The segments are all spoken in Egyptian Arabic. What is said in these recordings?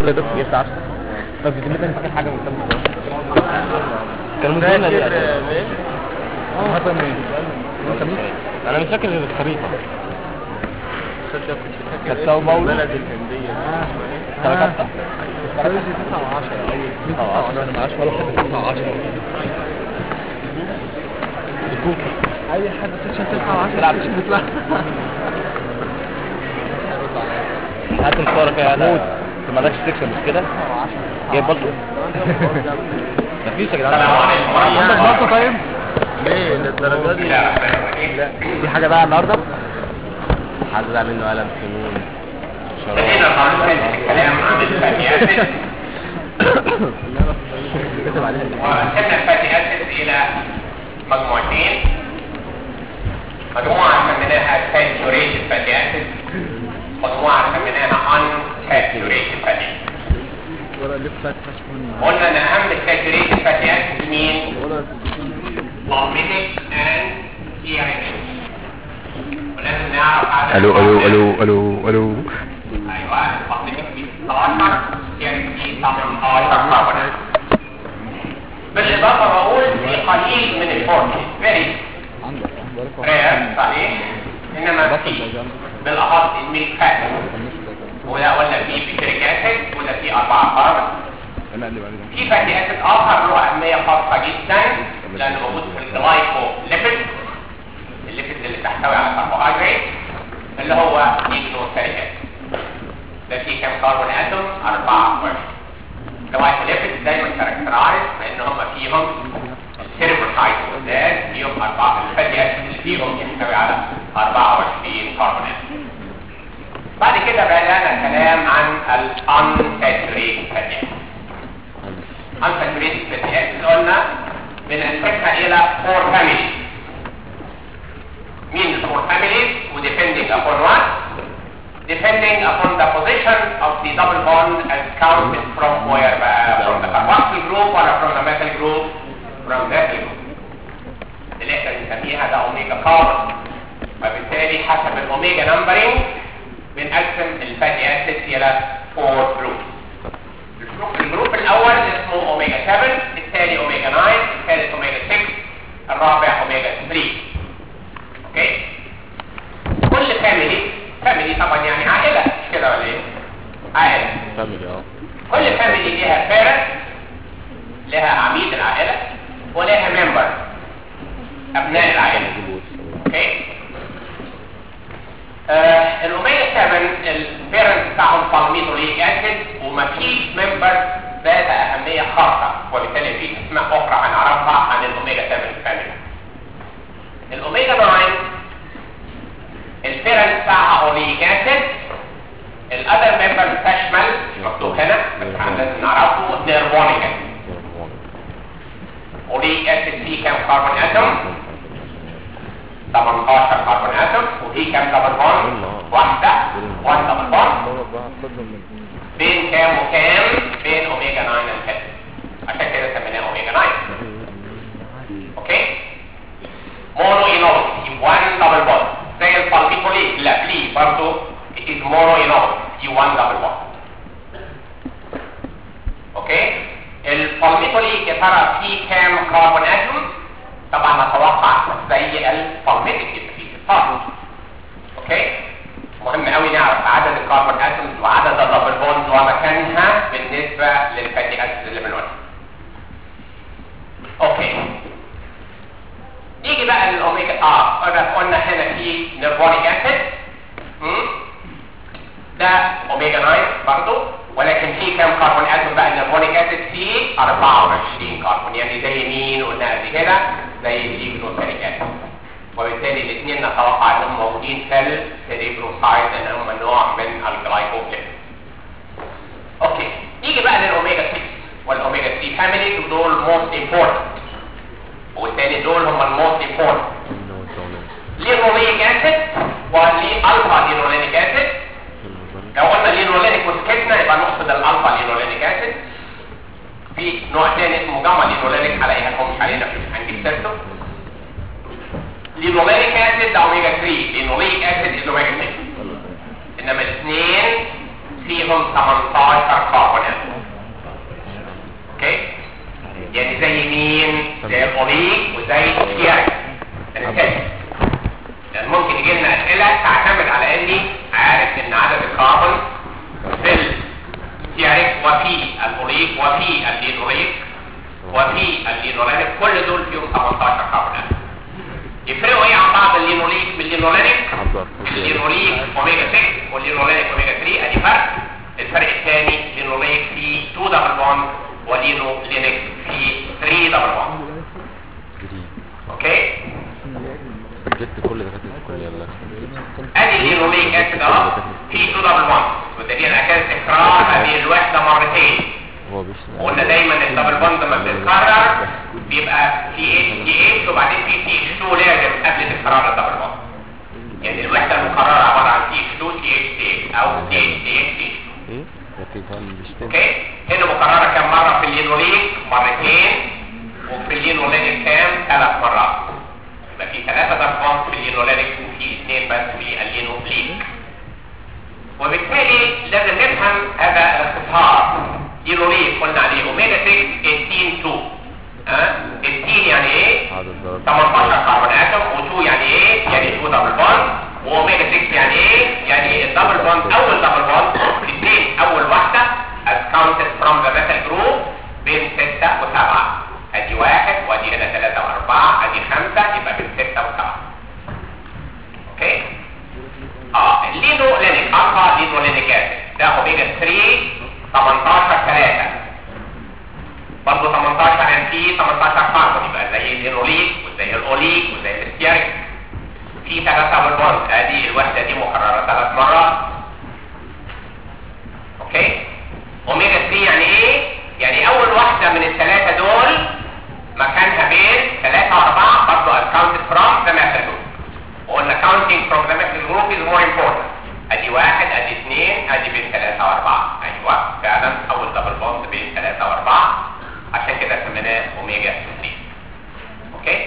يا دكتور جبت 10 طب دي مثلا فاكر حاجه من كام كانوا من زمان فاكر دي مين؟ مثلا من يوم الخميس انا مش فاكر الخريطه تصدق كنت فاكر كانت اسم ساو باولو؟ البلد الهندية سنه كام كريزي 9 و10 9 10 انا ما عادش ولا حاجه 9 10 اي حد سيكشن 9 و10 تلعب. سيكشن بيطلع هات الصورة كده محمود انت مالكش سكشن مش كده جايب برضه مفيش يا جدعان عندك بطة طيب؟ ليه للدرجة دي؟ في حاجه بقى النهارده حد بقى منه قلم سنون بدينا النهارده الكلام عن الفاتي اسيد كتب عليها وقسمنا الفاتي اسيد الى مجموعتين مجموعه سميناها saturated fatty acid مجموعه سميناها unsaturated fatty acid ولا ليه فات فشكون قلنا ان اهم الساتوريتد فاتي اسيد مين؟ ولا palmitic and stearic ولازم نعرف عدد الو الو الفاتي الو الو الو ايوه البابليك في 16 يعني في 18 كربونات بالاضافه بقول في قليل من الفورمين فيري عندك رير صحيح انما في بالاخص الميلك فات وده ولا في بيتريك اسيد ولا في اربعه كربون انا اللي بعمله في فاتي اسيد اخر له اهميه خاصه جدا لانه موجود في الجلايكو ليبيد الليبيد اللي تحتوي على كربوهيدرات اللي هو نيكلوسيريك اسيد ده فيه كام كربون اتوم 24 الجلايكو ليبيد دايما كاركترايز بان هم فيهم السيربروسايت والذات فيهم اربعه الفاتي اسيد اللي فيهم يحتوي على 24 كربون اتوم بعد كده بدأنا كلام عن الانساتوريتد فاتي اسيد unsaturated fatty acids قلنا بنقسمها الى four families مين الفور families و depending upon what depending upon the position of the double bond as counted from where بقى from the carboxyl group ولا from the methyl group from the methyl group اللي احنا بنسميها ده اوميجا كاربون وبالتالي حسب الاوميجا نمبرنج بنقسم الفاتي اسيد الى four groups الجروب- الجروب الاول اسمه اوميجا 7 الثاني اوميجا 9 الثالث اوميجا 6 الرابع اوميجا 3 اوكي كل فاميلي فاميلي طبعا يعني عائله مش كده ولا ايه عائله فاميلي اه كل فاميلي ليها بيرنت لها عميد العائله ولها ممبر ابناء العائله اوكي آه الاوميجا 7 البيرنت بتاعهم بالميتوليك اسيد ومفيش ممبر ذات اهميه خاصه وبالتالي في اسماء اخرى هنعرفها عن الاوميجا 7 فاميلي الاوميجا 9 البيرنت بتاعها اوليك اسيد الادر ممبر تشمل مش مكتوب هنا بس احنا لازم نعرفه نيرفونيك اسيد اوليك اسيد فيه كام كربون اتوم 18 كربون اتوم وفي كام دبل بوند واحده 1 دبل بوند بين كام وكام بين اوميجا 9 و 10 عشان كده سميناه اوميجا 9 اوكي مونو اينول 1 دبل بوند زي البالبيكوليك لا بلي برضه it is mono اينول في 1 دبل بوند اوكي البالميكوليك يا ترى فيه كام كربون اتوم طبعا نتوقع زي البالميتيك يبقى فيه 16 اوكي مهم قوي نعرف عدد الكربون اتومز وعدد الدبل بوند ومكانها بالنسبه للفاتي اسيد اللي بنقولها اوكي نيجي بقى للاوميجا اه قلنا قلنا هنا في نيرفونيك اسيد ده اوميجا 9 برضو ولكن في كام كربون اتوم بقى النيرفونيك اسيد فيه 24 كربون يعني زي مين قلنا قبل كده زي الجلوسيريك اسيد وبالتالي الاثنين نتوقع انهم موجودين في السيريبروسايد لان هم نوع من الجلايكوجين اوكي نيجي بقى للاوميجا 6 والاوميجا 3 فاميلي دول موست امبورتنت والتاني دول هم الموست امبورتنت لينوليك اسيد وليه الفا لينوليك اسيد لو قلنا لينولينيك وسكتنا يبقى نقصد الالفا لينولينيك اسيد في نوع تاني اسمه جاما لينولينيك هلاقيها لكم مش علينا في هنجيب سيرته لينولينيك اسيد ده اوميجا 3 لينوليك اسيد ده اوميجا 6 انما الاثنين فيهم 18 كربون وفي الاوليك وفي اللينوليك وفي اللينوليك كل دول فيهم 18 كربون اتوم يفرقوا ايه عن بعض اللينوليك باللينوليك حضر اللينوليك اوميجا 6 واللينوليك اوميجا 3 ادي فرق الفرق الثاني لينوليك في 2 دبل بوند ولينولينيك في 3 دبل بوند جديد اوكي جبت كل دكاتره الكليه الله ادي اللينوليك اسيد اهو في 2 دبل بوند والدليل عشان تكرار هذه الوحده مرتين هو بيشتغل قلنا دايما الدبل بوند لما بتتكرر بيبقى في اتش تي اتش وبعدين في تي اتش 2 لازم قبل تكرار الدبل بوند يعني الوحده المكرره عباره عن تي اتش 2 تي اتش تي او تي اتش تي اتش تي ايه لكن كان بيشتغل اوكي هنا مكرره كم مره في اللينوليك مرتين وفي اللينولينيك كام ثلاث مرات يبقى في ثلاثه دبل بوند في اللينولينيك وفي اثنين بس في اللينوليك وبالتالي لازم نفهم هذا الاختصار لينوليك قلنا عليه اوميجا 6 18 2 ها 18 يعني ايه عدد درجات 18 كربون اتوم و2 يعني ايه يعني 2 دبل بوند واوميجا 6 يعني ايه يعني الدبل بوند اول دبل بوند الاثنين اول واحده as counted from the metal group بين 6 و7 ادي واحد وادي هنا 3 و4 ادي 5 يبقى بين 6 و7 اوكي اه اللينولينيك الفا لينولينيك اسيد ده اوميجا 3 18 3 برضه 18 ان في 18 كربون يبقى زي اللينوليك وزي الاوليك وزي الاستياريك في ثلاثة بالبوند ادي الوحدة دي مكررة ثلاث مرات اوكي اوميجا 3 يعني ايه؟ يعني اول واحدة من الثلاثة دول مكانها بين 3 و4 برضه accounted from the metal group وقلنا counting from the metal group is more important ادي واحد ادي اثنين ادي بين 3 و4 ايوه فعلا اول دبل بوند بين 3 و4 عشان كده سميناه اوميجا 3 اوكي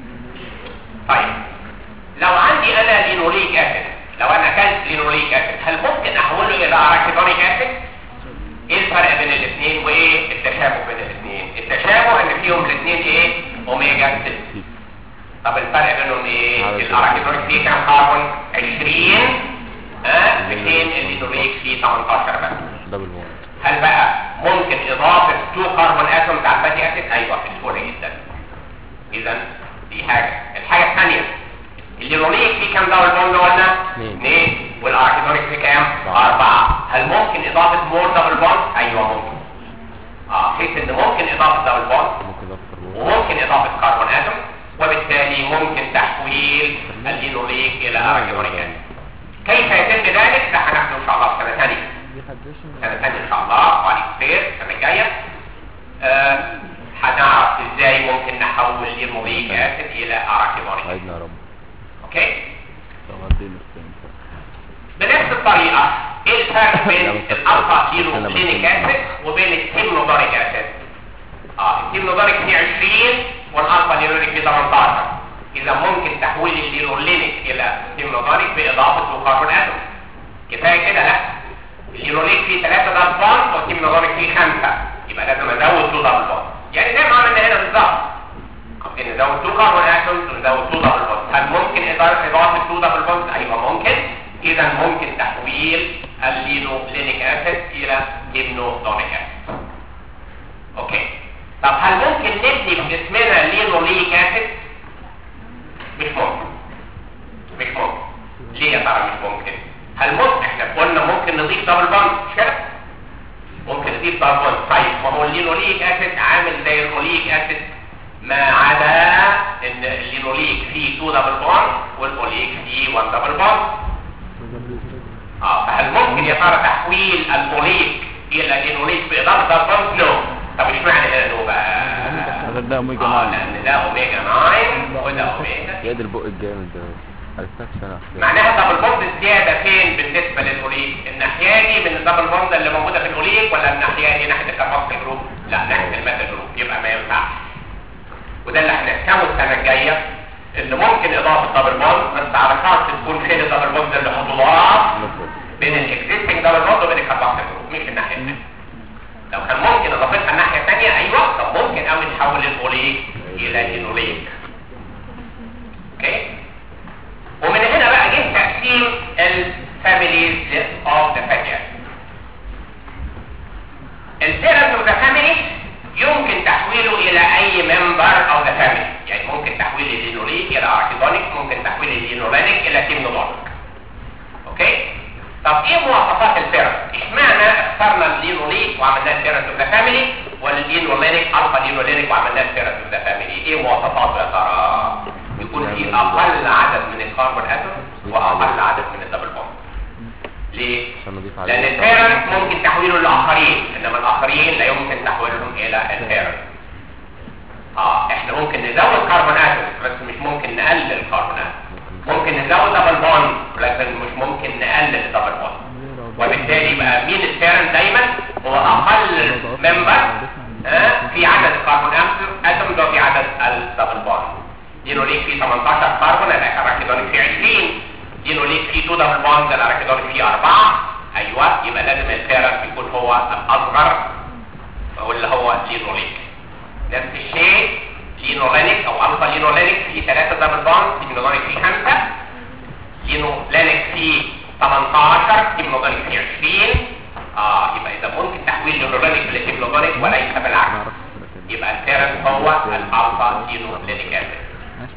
طيب لو عندي انا لينوليك اسيد لو انا اكلت لينوليك اسيد هل ممكن احوله الى اراكيدونيك اسيد ايه الفرق بين الاثنين وايه التشابه بين الاثنين التشابه ان فيهم الاثنين ايه اوميجا 6 طب الفرق بينهم ايه عدد الاراكيدونيك فيه كام كربون 20 ها بحين اللينوليك فيه 18 بس دبل بوند هل بقى ممكن اضافه 2 كربون اتوم على الفاتي اسيد ايوه بسهوله جدا اذا دي حاجه الحاجه الثانيه اللينوليك فيه كام دبل بوند قلنا اثنين. اثنين والاركيدونيك فيه كام أربعة. اربعه هل ممكن اضافه مور دبل بوند ايوه ممكن اه حيث ان ممكن اضافه دبل بوند ممكن اكتر بوند وممكن اضافه كربون اتوم وبالتالي ممكن تحويل اللينوليك الى اركيدونيك اسيد كيف يتم ذلك ده هناخده ان شاء الله في سنه ثانيه سنة ثانية إن شاء الله وعليك خير السنة الجاية آه، هنعرف إزاي ممكن نحول لينوليك أسيد إلى أراكيدونيك عيدنا يا رب أوكي لو عدينا السنة بنفس الطريقة إيه الفرق بين الألفا لينولينيك أسيد وبين التيمنودوريك أسيد اه التيمنودوريك فيه 20 والألفا لينوليك فيه 18 إذا ممكن تحويل اللينولينيك إلى تيمنودوريك بإضافة كربون أتوم كفاية كده لا اللينوليك فيه 3 دبل بوند والتيمنودوريك فيه 5 يبقى لازم ازود 2 دبل بوند يعني زي ما عملنا هنا بالظبط ممكن نزود 2 كربون اتومز ونزود 2 دبل بوند هل ممكن إضافة إضافة 2 دبل بوند ايوه ممكن اذا ممكن تحويل اللينولينيك اسيد الى هيمنودونيك اسيد اوكي طب هل ممكن نبني بجسمنا لينوليك اسيد مش ممكن مش ممكن ليه يا ترى مش ممكن هل ممكن احنا قلنا ممكن نضيف دبل بوند مش كده ممكن نضيف دبل بوند طيب ما هو اللينوليك اسيد عامل زي الاوليك اسيد ما عدا ان اللينوليك فيه 2 دبل بوند والاوليك فيه 1 دبل بوند اه فهل ممكن يا ترى تحويل الاوليك الى لينوليك باضافه دبل بوند نو طب اشمعنى هنا نو بقى هذا ده اوميجا اه 9 لان ده اوميجا 9 وده اوميجا يا دي البق الجامد ده عرفتها في سنة أحسن معناها دبل بوند الزياده فين بالنسبه للاوليك الناحيه دي من الدبل بوند اللي موجوده في الاوليك ولا الناحيه دي ناحيه الكربوكسيل جروب لا ناحيه الميثيل جروب يبقى ما ينفعش وده اللي هنفهمه السنه الجايه ان ممكن اضافه دبل بوند بس على شرط تكون فين الدبل بوند اللي هتضاف بين الاكزيستنج دبل بوند وبين الكربوكسيل جروب مش الناحيه الثانيه لو كان ممكن اضافتها الناحيه الثانيه ايوه طب ممكن قوي نحول الاوليك الى لينوليك اوكي ومن هنا بقى جه تقسيم الفاميليز اوف ذا فاتي البيرنت اوف ذا فاميلي يمكن تحويله الى اي ممبر اوف ذا فاميلي يعني ممكن تحويل اللينوليك الى اركيدونيك ممكن تحويل اللينولينيك الى تيمنولونيك اوكي طب ايه مواصفات البيرنت اشمعنى اخترنا اللينوليك وعملناه البيرنت اوف ذا فاميلي واللينولينيك الفا لينولينيك وعملناه البيرنت اوف ذا فاميلي ايه مواصفاته يا ترى يكون في اقل عدد من الكربون اتوم واقل عدد من الدبل بوند ليه عشان نضيف لان البيرنت ممكن تحويله للاخرين انما الاخرين لا يمكن تحويلهم الى البيرنت اه احنا ممكن نزود كربون اتوم بس مش ممكن نقلل الكربون اتوم ممكن نزود دبل بوند لكن مش ممكن نقلل الدبل بوند وبالتالي يبقى مين البيرنت دايما هو اقل ممبر آه في عدد الكربون اتوم ده في عدد الدبل بوند لينوليك فيه 18 كربون الاركيدونيك فيه 20 لينوليك فيه 2 دبل بوند الاركيدونيك فيه 4 ايوه يبقى لازم البيرنت يكون هو الاصغر واللي هو لينوليك نفس الشيء لينولينيك او الفا لينولينيك فيه 3 دبل بوند لينولينيك فيه 5 لينولينيك فيه 18 لينولينيك فيه 20 اه يبقى اذا ممكن تحويل لينولينيك لتيمنولينيك وليس بالعكس يبقى البيرنت هو الالفا لينولينيك اسيد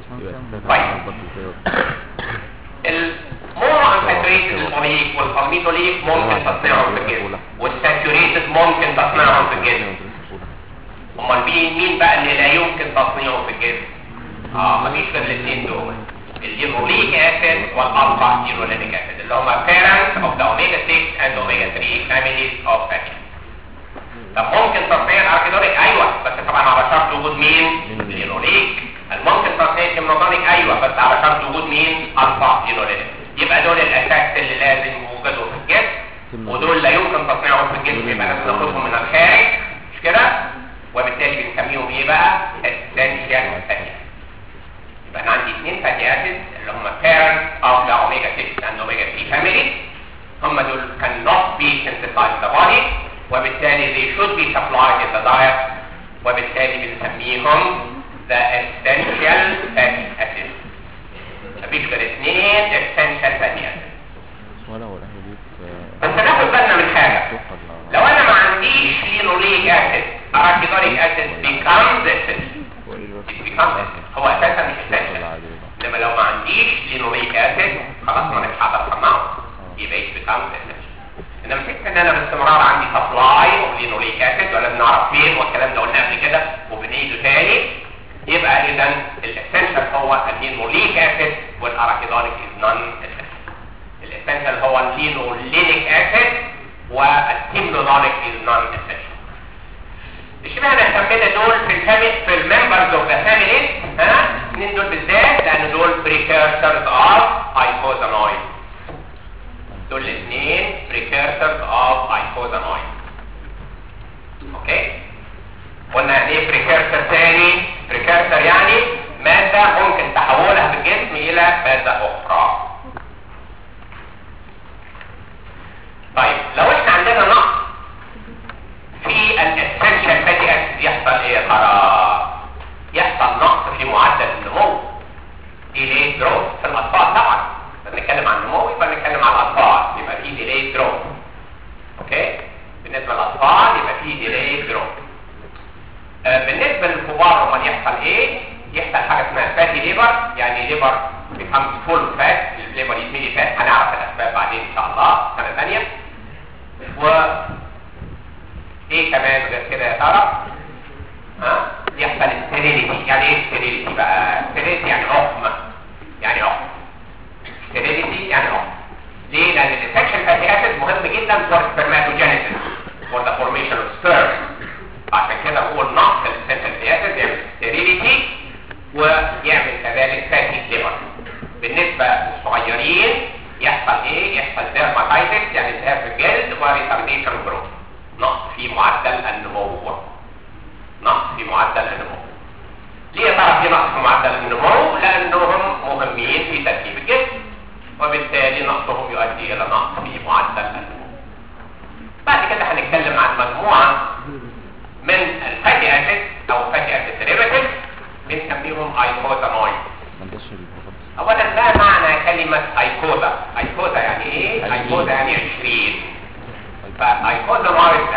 المونو انساتوريتد الموليك والفالميدوليك ممكن تصنيعهم في الجسم والساتوريتد ممكن تصنيعهم في الجسم امال مين مين بقى اللي لا يمكن تصنيعه في الجسم اه مفيش غير الاثنين دول اليوروليك اسيد والالفا يوروليك اسيد اللي هما parents of the omega 6 and omega 3 families of fatty طب ممكن تصنيع الاركيدونيك ايوه بس طبعا على شرط وجود مين اليوروليك ممكن تصنيع الكيمنوتونيك ايوه بس على شرط وجود مين الفا يوروليك يبقى دول الاساس اللي لازم وجودهم في الجسم ودول لا يمكن تصنيعهم في الجسم يبقى لازم ناخدهم من الخارج مش كده وبالتالي بنسميهم ايه بقى essential fatty يبقى انا عندي اثنين fatty acids اللي هم parents of the omega 6 and omega 3 family هم دول cannot be synthesized in the body وبالتالي they should be supplied in the diet وبالتالي بنسميهم the essential fatty acids مفيش غير اثنين essential fatty acids ولا ولا هديك بس ناخد بالنا من حاجه لو انا ما عنديش لينوليك اسيد اراكيدونيك اسيد becomes essential it becomes essential هو اساسا مش essential انما لو ما عنديش لينوليك اسيد خلاص ما مش هقدر اصنعه يبقى it becomes essential انما فكره ان انا باستمرار عندي سبلاي اوف لينوليك اسيد ولا بنعرف فين والكلام ده قلناه قبل كده وبنعيده تاني يبقى اذا الاسنشال هو اللينوليك اسيد والاراكيدونيك از نون essential الاسنشال هو اللينولينيك اسيد والتيمنولونيك از نون essential اشمعنى سمينا دول في الفاميلي في الممبرز اوف ذا فاميلي ها الاثنين دول بالذات لان دول بريكيرسرز اوف ايكوزانويد دول الاثنين بريكيرسرز اوف ايكوزانويد اوكي قلنا يعني ايه بريكيرسر تاني بريكيرسر يعني ماده ممكن تحولها في الجسم الى ماده اخرى طيب لو احنا عندنا نقص في الاسنشال فاتي اسيد يحصل ايه يا ترى يحصل نقص في معدل النمو ديلي جروث في الاطفال طبعا بنتكلم عن النمو يبقى بنتكلم عن الاطفال يبقى في ديلي جروث اوكي بالنسبه للاطفال يبقى في ديلي جروث آه بالنسبه للكبار امال يحصل ايه يحصل حاجه اسمها فاتي ليبر يعني ليبر becomes فول فات الليبر يتملي فات هنعرف الاسباب بعدين ان شاء الله سنه ثانيه و ايه كمان غير كده يا ترى ها يحصل ستيريليتي يعني ايه ستيريليتي بقى ستيريليتي يعني عقم يعني عقم ستيريليتي يعني عقم ليه لان الانفكشن فاتي اسيد مهم جدا فور سبرماتوجينيسيس فور ذا فورميشن اوف سبيرم عشان كده هو النقص الانفكشن فاتي اسيد يعمل ستيريليتي ويعمل كذلك فاتي ليبر بالنسبه للصغيرين يحصل ايه يحصل ديرماتايتس يعني التهاب في الجلد وريتارديشن جروث نقص في معدل النمو نقص في معدل النمو ليه يا ترى في نقص في معدل النمو لانهم مهمين في تركيب الجسم وبالتالي نقصهم يؤدي الى نقص في معدل النمو بعد كده هنتكلم عن مجموعه من الفاتي اسيد او فاتي اسيد ديريفاتيف بنسميهم ايكوزانويد اولا ما معنى كلمه ايكوزا ايكوزا يعني ايه ايكوزا يعني 20 فايكوزانويد عباره عن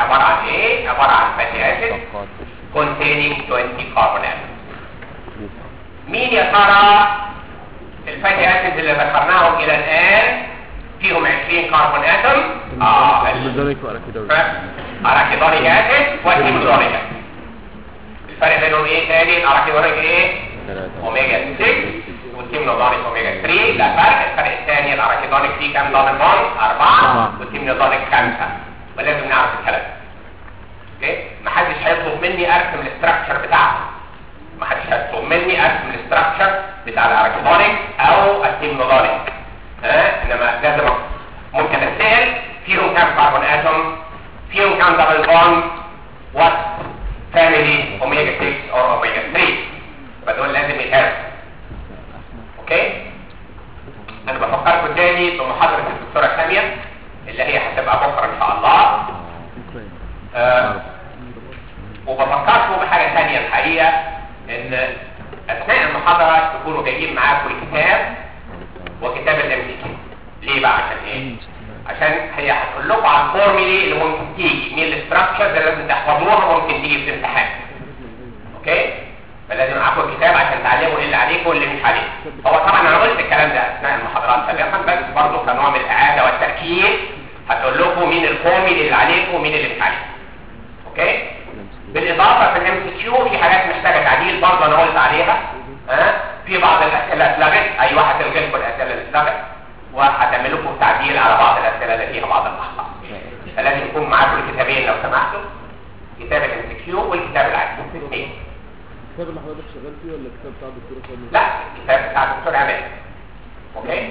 عن ايه عباره عن فاتي اسيد طاقات containing 20 carbon atoms مين يا ترى الفاتي اسيد اللي ذكرناهم الى الان فيهم 20 كربون اتوم اه لذلك وأراكيدوي اراكيدونيك اسيد والهيمودونيك اسيد الفرق بينهم ايه تاني الاراكيدونيك ايه ثلاثة اوميجا 6 والتيمنودونيك اوميجا 3 لا فرق الفرق الثاني الاراكيدونيك فيه كام دبل بوند اربعه أربعة. والتيمنودونيك خمسه ولازم نعرف الكلام ده. اوكي محدش هيطلب مني ارسم الاستراكشر بتاعه محدش هيطلب مني ارسم الاستراكشر بتاع الاراكيدونيك او التيمنودونيك ها انما لازم ممكن اسال فيهم كام كربون اتوم فيهم كام دبل بوند وات فاميلي اوميجا 6 او اوميجا 3 يبقى دول لازم يتعرفوا اوكي انا بفكركم تاني بمحاضره الدكتوره ساميه اللي هي هتبقى بكره ان شاء الله آه وبفكركم بحاجه ثانيه الحقيقه ان اثناء المحاضره تكونوا جايين معاكم الكتاب وكتاب الام سي كيو ليه بقى عشان ايه عشان هي هتقول لكم على الفورميلي اللي ممكن تيجي من الاستراكشر اللي لازم تحفظوها ممكن تيجي في الامتحان اوكي فلازم معاكم الكتاب عشان تعلموا ايه اللي عليكم واللي مش عليكم هو طبعا انا قلت الكلام ده اثناء المحاضرات سابقا بس برضه كنوع من الاعاده والتاكيد هتقول لكم مين الفورميلي اللي عليكم ومين اللي مش عليكم اوكي بالاضافه في الام سي كيو في حاجات محتاجه تعديل برضه انا قلت عليها ها في بعض الاسئله اتلغت ايوه هتلغي لكم الاسئله اللي اتلغت وهتعمل لكم تعديل على بعض الاسئله اللي فيها بعض الاخطاء فلازم يكون معاكم الكتابين لو سمحتوا كتاب الام سي كيو والكتاب العادي الاثنين الكتاب اللي حضرتك شغال فيه ولا الكتاب بتاع الدكتور سامي؟ لا الكتاب بتاع الدكتور عماد اوكي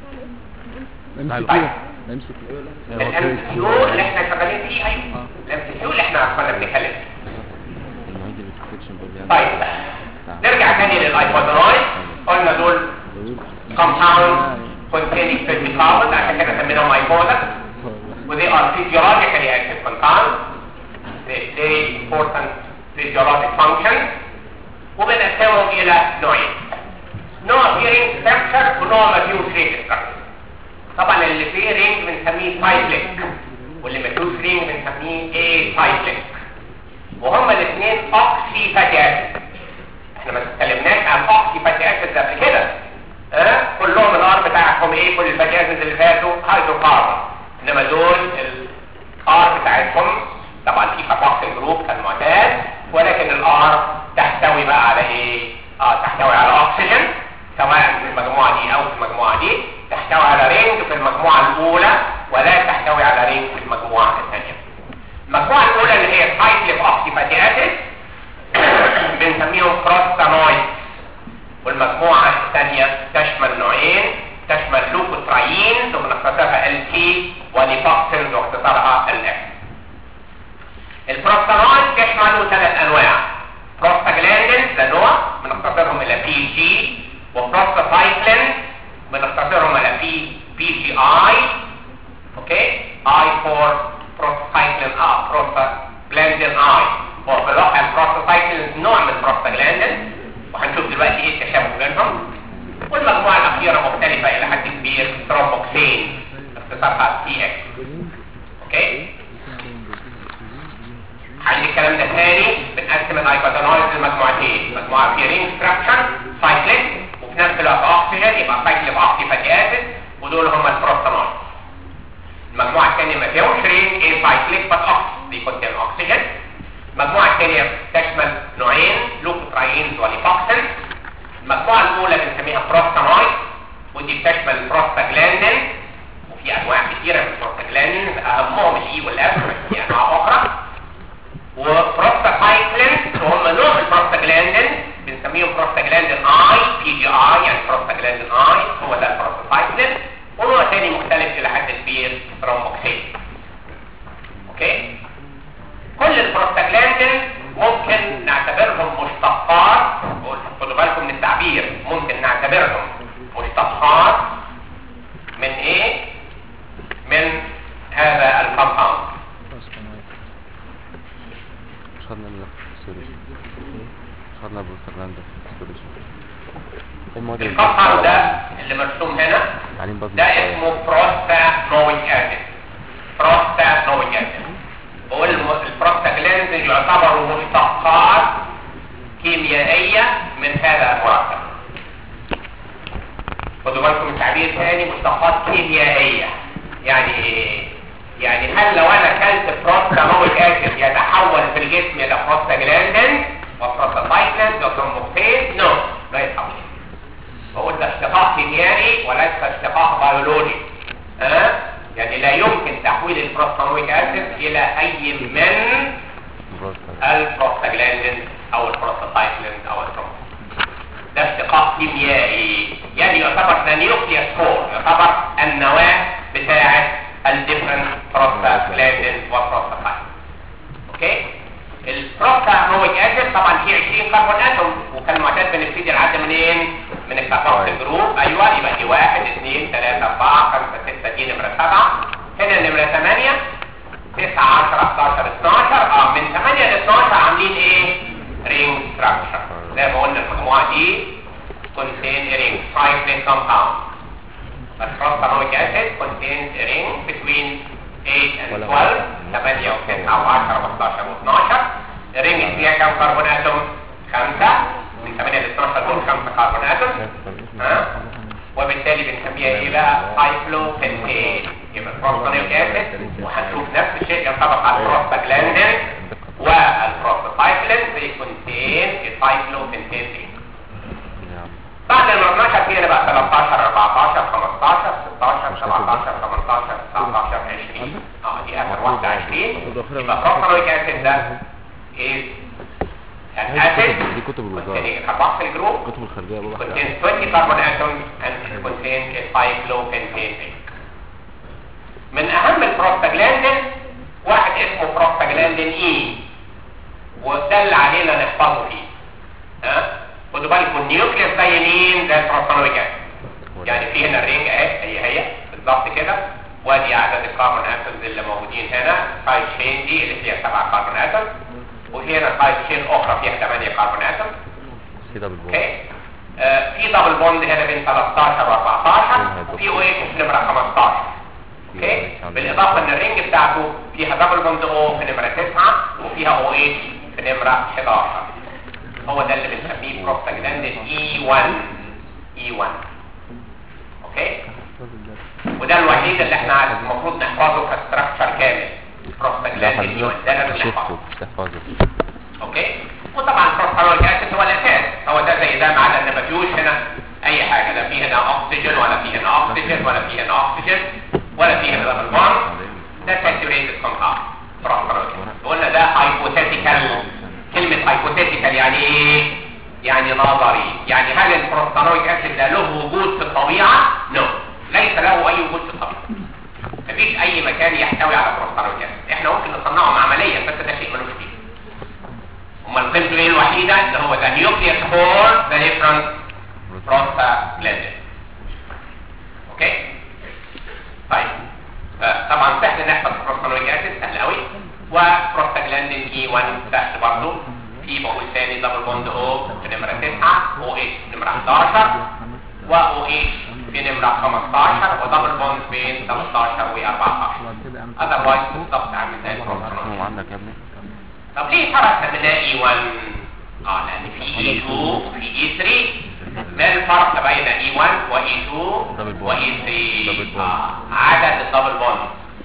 MCQ MCQ الام سي كيو اللي احنا شغالين فيه ايوه الام سي كيو اللي احنا كنا بنتكلم فيه المعيد الانفكشن طيب نرجع تاني للايبودرويد قلنا دول compound containing 50 carbon عشان كده سميناهم ايبودا و they are physiologically active compounds they play important physiologic functions وبنقسمهم الى نوعين نوع فيه رينج structure ونوع ما فيهوش رينج structure طبعا اللي فيه رينج بنسميه cyclic واللي ما فيهوش رينج بنسميه acyclic وهما الاثنين اوكسي فاتي اسيد احنا ما اتكلمناش عن اوكسي فاتي اسيد قبل كده ها كلهم الار بتاعهم ايه كل الفاتي اسيد اللي فاتوا هيدروكاربون انما دول الار بتاعتهم طبعا في كاربوكسيل جروب كالمعتاد ولكن الار تحتوي بقى على ايه اه تحتوي على اكسجين سواء في المجموعه دي او في المجموعه دي تحتوي على رينج في المجموعه الاولى ولا تحتوي على رينج في المجموعه الثانيه المجموعه الاولى اللي هي سايكليك اوكسي فاتي اسيد بنسميهم بروستانويد والمجموعة الثانية تشمل نوعين تشمل لوكوترايين وبنختصرها ال تي وليبوكسينز واختصارها ال اف البروستانويد تشمل ثلاث انواع بروستاجلاندين ده نوع بنختصرهم الى بي جي وبروستاسايكلين بنختصرهم الى بي بي جي اي اوكي اي فور بروستاجلاندين اه بروستاجلاندين اي وبالواقع البروستاجلاندين نوع من البروستاجلاندين وهنشوف دلوقتي ايه التشابه بينهم والمجموعه الاخيره مختلفه الى حد كبير ترومبوكسين اختصارها تي اكس اوكي حل الكلام ده تاني بنقسم الايكوتانويد لمجموعتين مجموعه فيها رينج ستراكشر سايكليك وفي نفس الوقت اكسجين يبقى سايكليك اوكسي فاتي اسيد ودول هم البروستانويد المجموعه الثانيه ما فيهمش رينج ايه سايكليك بس اوكسي بيكون اكسجين المجموعة الثانية تشمل نوعين لوكوتراينز وليبوكسين المجموعة الأولى بنسميها بروستانويد ودي بتشمل البروستاجلاندين وفي أنواع كثيرة من البروستاجلاندين أهمهم الإي والإف بس في أنواع أخرى وبروستاسايكلين وهم نوع من البروستاجلاندين بنسميهم بروستاجلاندين اي بي جي اي يعني بروستاجلاندين اي هو ده البروستاسايكلين ونوع ثاني مختلف إلى حد كبير رومبوكسين اوكي كل البروستاجلاندين ممكن نعتبرهم مشتقات خدوا بالكم من التعبير ممكن نعتبرهم مشتقات من ايه من هذا الكومباوند مش خدنا الستوريج مش خدنا بروستاجلاند ستوريج المواد اللي الكومباوند ده اللي مرسوم هنا تعليم بطن ده اسمه بروستانويك اسيد بروستانويك اسيد هو الم- البروستانويك اسيد يعتبروا مشتقات كيميائيه من هذا المركب خدوا بالكم من تعبير ثاني مشتقات كيميائيه يعني ايه يعني هل لو انا اكلت بروستانويك اسيد يتحول في الجسم الى بروستاجلاندين وبروستاجلاندين وترومبوكسين نو لا يتحول بقول ده اشتقاق كيميائي وليس اشتقاق بيولوجي ها أه؟ يعني لا يمكن تحويل البروستانويك اسيد الى اي من البروستاجلاندين او البروستاجلاندين او الترومبوكسين ده اشتقاق كيميائي يعني يعتبر ده نيوكليوس كور يعتبر النواه بتاعه الديفرنت بروستاجلاندين وبروستاجلاندين اوكي البروستانويك اسيد طبعا فيه 20 كربون اتوم وكان معتاد بنبتدي العد منين من الكاربوكسيل جروب ايوه يبقى دي 1 2 3 4 5 6 دي نمره 7 هنا نمره 8 9 10 11 12 اه من 8 ل 12 عاملين ايه رينج ستراكشر زي ما قلنا المجموعه دي contain a ring cyclic compound but prostanoic acid contains a ring between 8 and 12 8 و 9 و 10 و 11 و 12 الرينج فيها كم كربون اتوم؟ خمسة من 8 ل 12 دول خمسة كربون اتوم ها وبالتالي بنسميها ايه بقى؟ سايكلوبنتين يبقى البروستانيك اسيد وهنشوف نفس الشيء ينطبق على البروستاجلاندين والبروستاجلاندين بيكونتين السايكلوبنتين رينج بعد ال 12 فينا بقى 13 14 15 16 17 18 19 20 اه دي اخر واحده 20 يبقى بروستانويك اسيد ده is an acid دي كتب الوزارة containing a carboxyl group كتب الخارجية بابا contains 20 carbon atoms and it contains a cyclopentane ring من اهم البروستاجلاندين واحد اسمه بروستاجلاندين اي وده اللي علينا نحفظه فيه ها خدوا بالكم النيوكليوس ده يمين ده البروستانويك اسيد يعني في هنا الرينج اهي هي هي بالظبط كده وادي عدد الكربون اتومز اللي موجودين هنا سايد شين دي اللي فيها سبع كربون اتوم وهنا سايد شين اخرى فيها 8 كربون اتوم كده بالبوم اوكي آه في دبل بوند هنا بين 13 و 14 وفي او اتش نمره 15 اوكي بالاضافه ان الرينج بتاعته فيها دبل بوند او في نمره 9 وفيها او اتش في نمره 11 هو ده اللي بنسميه بروستاجلاندين اي 1 اي 1 اوكي وده الوحيد اللي احنا المفروض نحفظه كستراكشر كامل بروستاجلاندين اي 1 ده لازم شفته نحفظه تحفظه اوكي وطبعا البروستانويك اسيد هو الاساس هو ده زي ده ما عدا ان ما فيهوش هنا اي حاجه لا فيه هنا اكسجين ولا فيه هنا اكسجين ولا فيه هنا اكسجين ولا فيه هنا دبل بوند ده ساتوريتد كومباوند بروستانويك قلنا ده هايبوثيتيكال كلمه هايبوثيتيكال يعني ايه يعني نظري يعني هل البروستانويك اسيد ده له وجود في الطبيعه نو ليس له اي وجود في الطبيعه مفيش اي مكان يحتوي على بروستانويك اسيد احنا ممكن نصنعه عمليا بس ده شيء ملوش فيه امال قيمته ايه الوحيده اللي هو ذا نيوكليوس فور ذا ديفرنت بروستاجلاندين اوكي طيب آه، طبعا سهل نحفظ بروستانويك اسيد سهل قوي وبروستاجلاندين اي 1 سهل برضه في بقول ثاني دبل بوند او في نمره 9 او اتش نمره 11 و او اتش في نمره 15 ودبل بوند بين 13 و 14 اذروايز بالظبط عامل زي البروستانويك هو عندك يا ابني طب ليه فرق سميناه اي 1 اه لان في اي 2 وفي اي 3 ما الفرق بين اي 1 واي 2 دبل بوند. واي دبل 3 بوند. آه. عدد الدبل بوند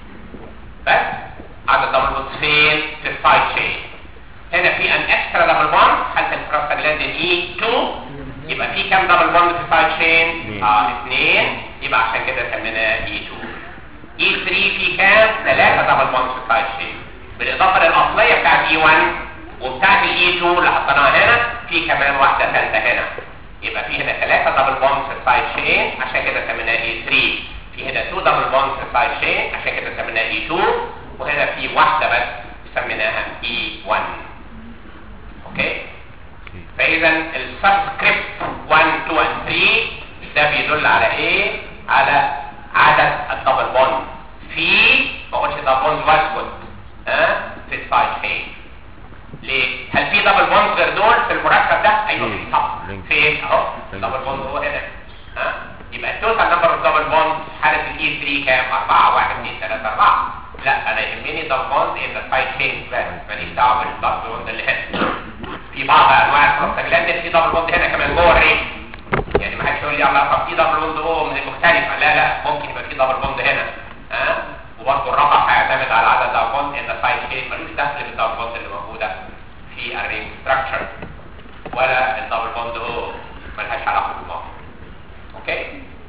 بس عدد الدبل بوند فين في السايد شين هنا في ان اكسترا دبل بوند حالة البروستاجلاندين اي 2 يبقى في كام دبل بوند في السايد شين اثنين. اه اثنين يبقى عشان كده سميناه اي 2 اي 3 في كام ثلاثة دبل بوند في السايد شين بالاضافه للاصليه بتاعت اي 1 وبتاعت الاي 2 اللي حطيناها هنا في كمان واحده ثالثه هنا يبقى في هنا ثلاثه دبل بوند في السايد شين عشان كده سميناها اي 3 في هنا 2 دبل بوند في السايد شين عشان كده سميناها اي 2 وهنا في واحده بس سميناها اي 1 اوكي فاذا السبسكريبت 1 2 and 3 ده بيدل على ايه على عدد الدبل بوند في ما قلتش دبل بوند واسود ها في السايد شين ليه هل في دبل بوند غير دول في المركب ده ايوه في طبعا لينك. فين اهو دبل بوند هو هنا ها يبقى التوتال نمبر اوف دبل بوند حاله الاي 3 كام 4 1 2 3 4 لا انا يهمني دبل بوند ان ذا سايد شين بس ماليش دعوه الدبل بوند اللي هنا في بعض انواع البروستاجلاندين في دبل بوند هنا كمان جوه الرينج يعني ما حدش يقول لي الله طب في دبل بوند او من المختلفه لا لا ممكن يبقى في دبل بوند هنا ها وبرضه الرقم هيعتمد على عدد دبل بوند ان سايد شيب ملوش دخل بالدبل بوند اللي موجوده في الرينج ستراكشر ولا الدبل بوند او ملهاش علاقه بالموضوع اوكي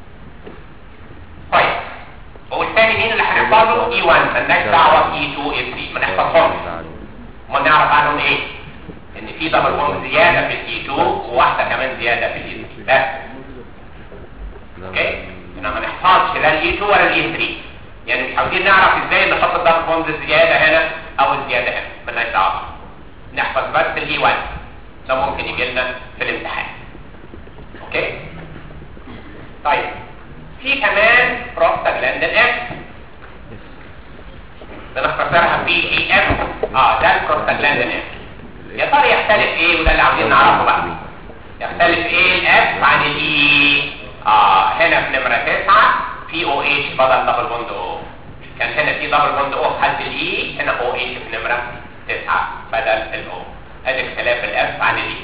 طيب والتاني مين اللي هنحفظه اي 1 مالناش دعوه اي 2 اي 3 ما نحفظهمش امال نعرف عنهم ايه ان في دبل بوند زياده في الاي 2 وواحده كمان زياده في الاي 3 بس اوكي احنا ما نحفظش لا الاي 2 ولا الاي 3 يعني مش عاوزين نعرف ازاي نحط الدبل بوند الزياده هنا او الزياده هنا مالناش دعوه نحفظ بس الاي 1 ده ممكن يجي لنا في الامتحان اوكي طيب في كمان بروستاجلاندين اف بنختصرها بي اي اف اه ده البروستاجلاندين اف يا ترى يختلف ايه وده اللي عاوزين نعرفه بقى يختلف ايه الاف عن الاي اه هنا في نمره 9 في او اتش بدل دبل بوند او كان هنا في دبل بوند او في حالة الاي هنا او اتش في نمره 9 بدل الاو ادي اختلاف الاف عن الاي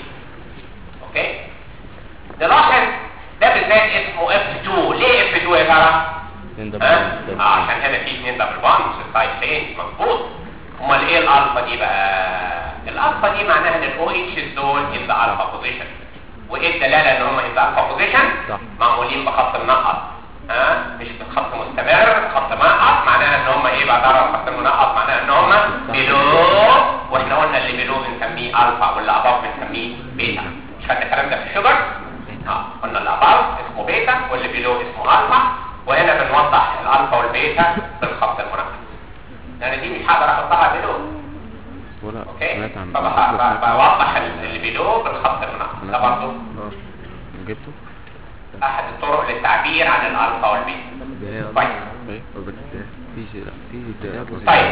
اوكي نلاحظ ده بالذات اسمه اف 2 ليه اف 2 يا ترى؟ ها؟ اه عشان هنا في اثنين دبل بوندز السايد تشين مظبوط امال ايه الالفا دي بقى الالفا دي معناها ان الاو اتش دول ان ذا الفا بوزيشن وايه الدلاله ان هم ان ذا الفا بوزيشن صح. معمولين بخط منقط ها مش بخط مستمر خط منقط معناها ان هم ايه بعد الخط المنقط معناها ان هم بيلو واحنا قلنا اللي بيلو بنسميه الفا واللي اباف بنسميه بيتا مش خدنا الكلام ده في الشجر اه قلنا اللي اباف اسمه بيتا واللي بيلو اسمه الفا وهنا بنوضح الالفا والبيتا بالخط المنقط يعني دي مش هقدر احطها بيلو ولا اوكي سمعت عن فبوضح اللي بيلو بالخط المنقط ده برضه اه جبته؟ احد الطرق للتعبير عن الالفا والبيتا طيب ايه قصدك ازاي؟ في شيء لا في ازاي طيب.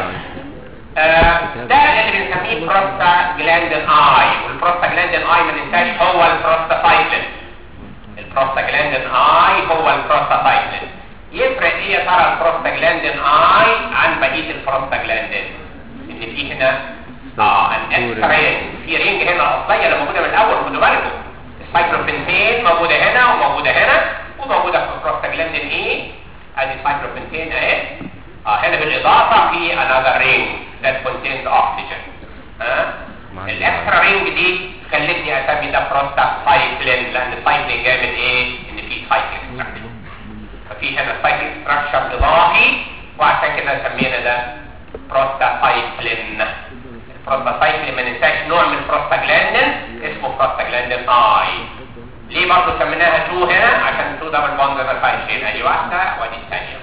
آه، ده اللي بنسميه بروستا جلاندين اي والبروستا جلاندين اي ما ننساش هو البروستاسايكلين البروستا جلاندين اي هو البروستاسايكلين يفرق ايه يا ترى البروستا جلاندين اي عن بقيه البروستا جلاندين ان في هنا اه ان اكسترا رينج في رينج هنا اصليه اللي موجوده من الاول خدوا بالكم السايكلوبنتين موجوده هنا وموجوده هنا وموجوده في البروستا جلاندين اي ادي سايكلوبنتين اهي اه هنا بالاضافه في another ring that contains oxygen ها مع الاكسترا رينج دي خلتني اسمي ده بروستا سايكلين لان السايكلين جاي من ايه ان في سايكلين ستراكشر ففي هنا سايكلين ستراكشر اضافي وعشان كده سمينا ده بروستا سايكلين البروستا سايكلين ما ننساش نوع من البروستاجلاندين اسمه بروستاجلاندين اي ليه برضه سميناها 2 هنا عشان 2 دبل بوند ده سايكلين ادي واحده وادي الثانيه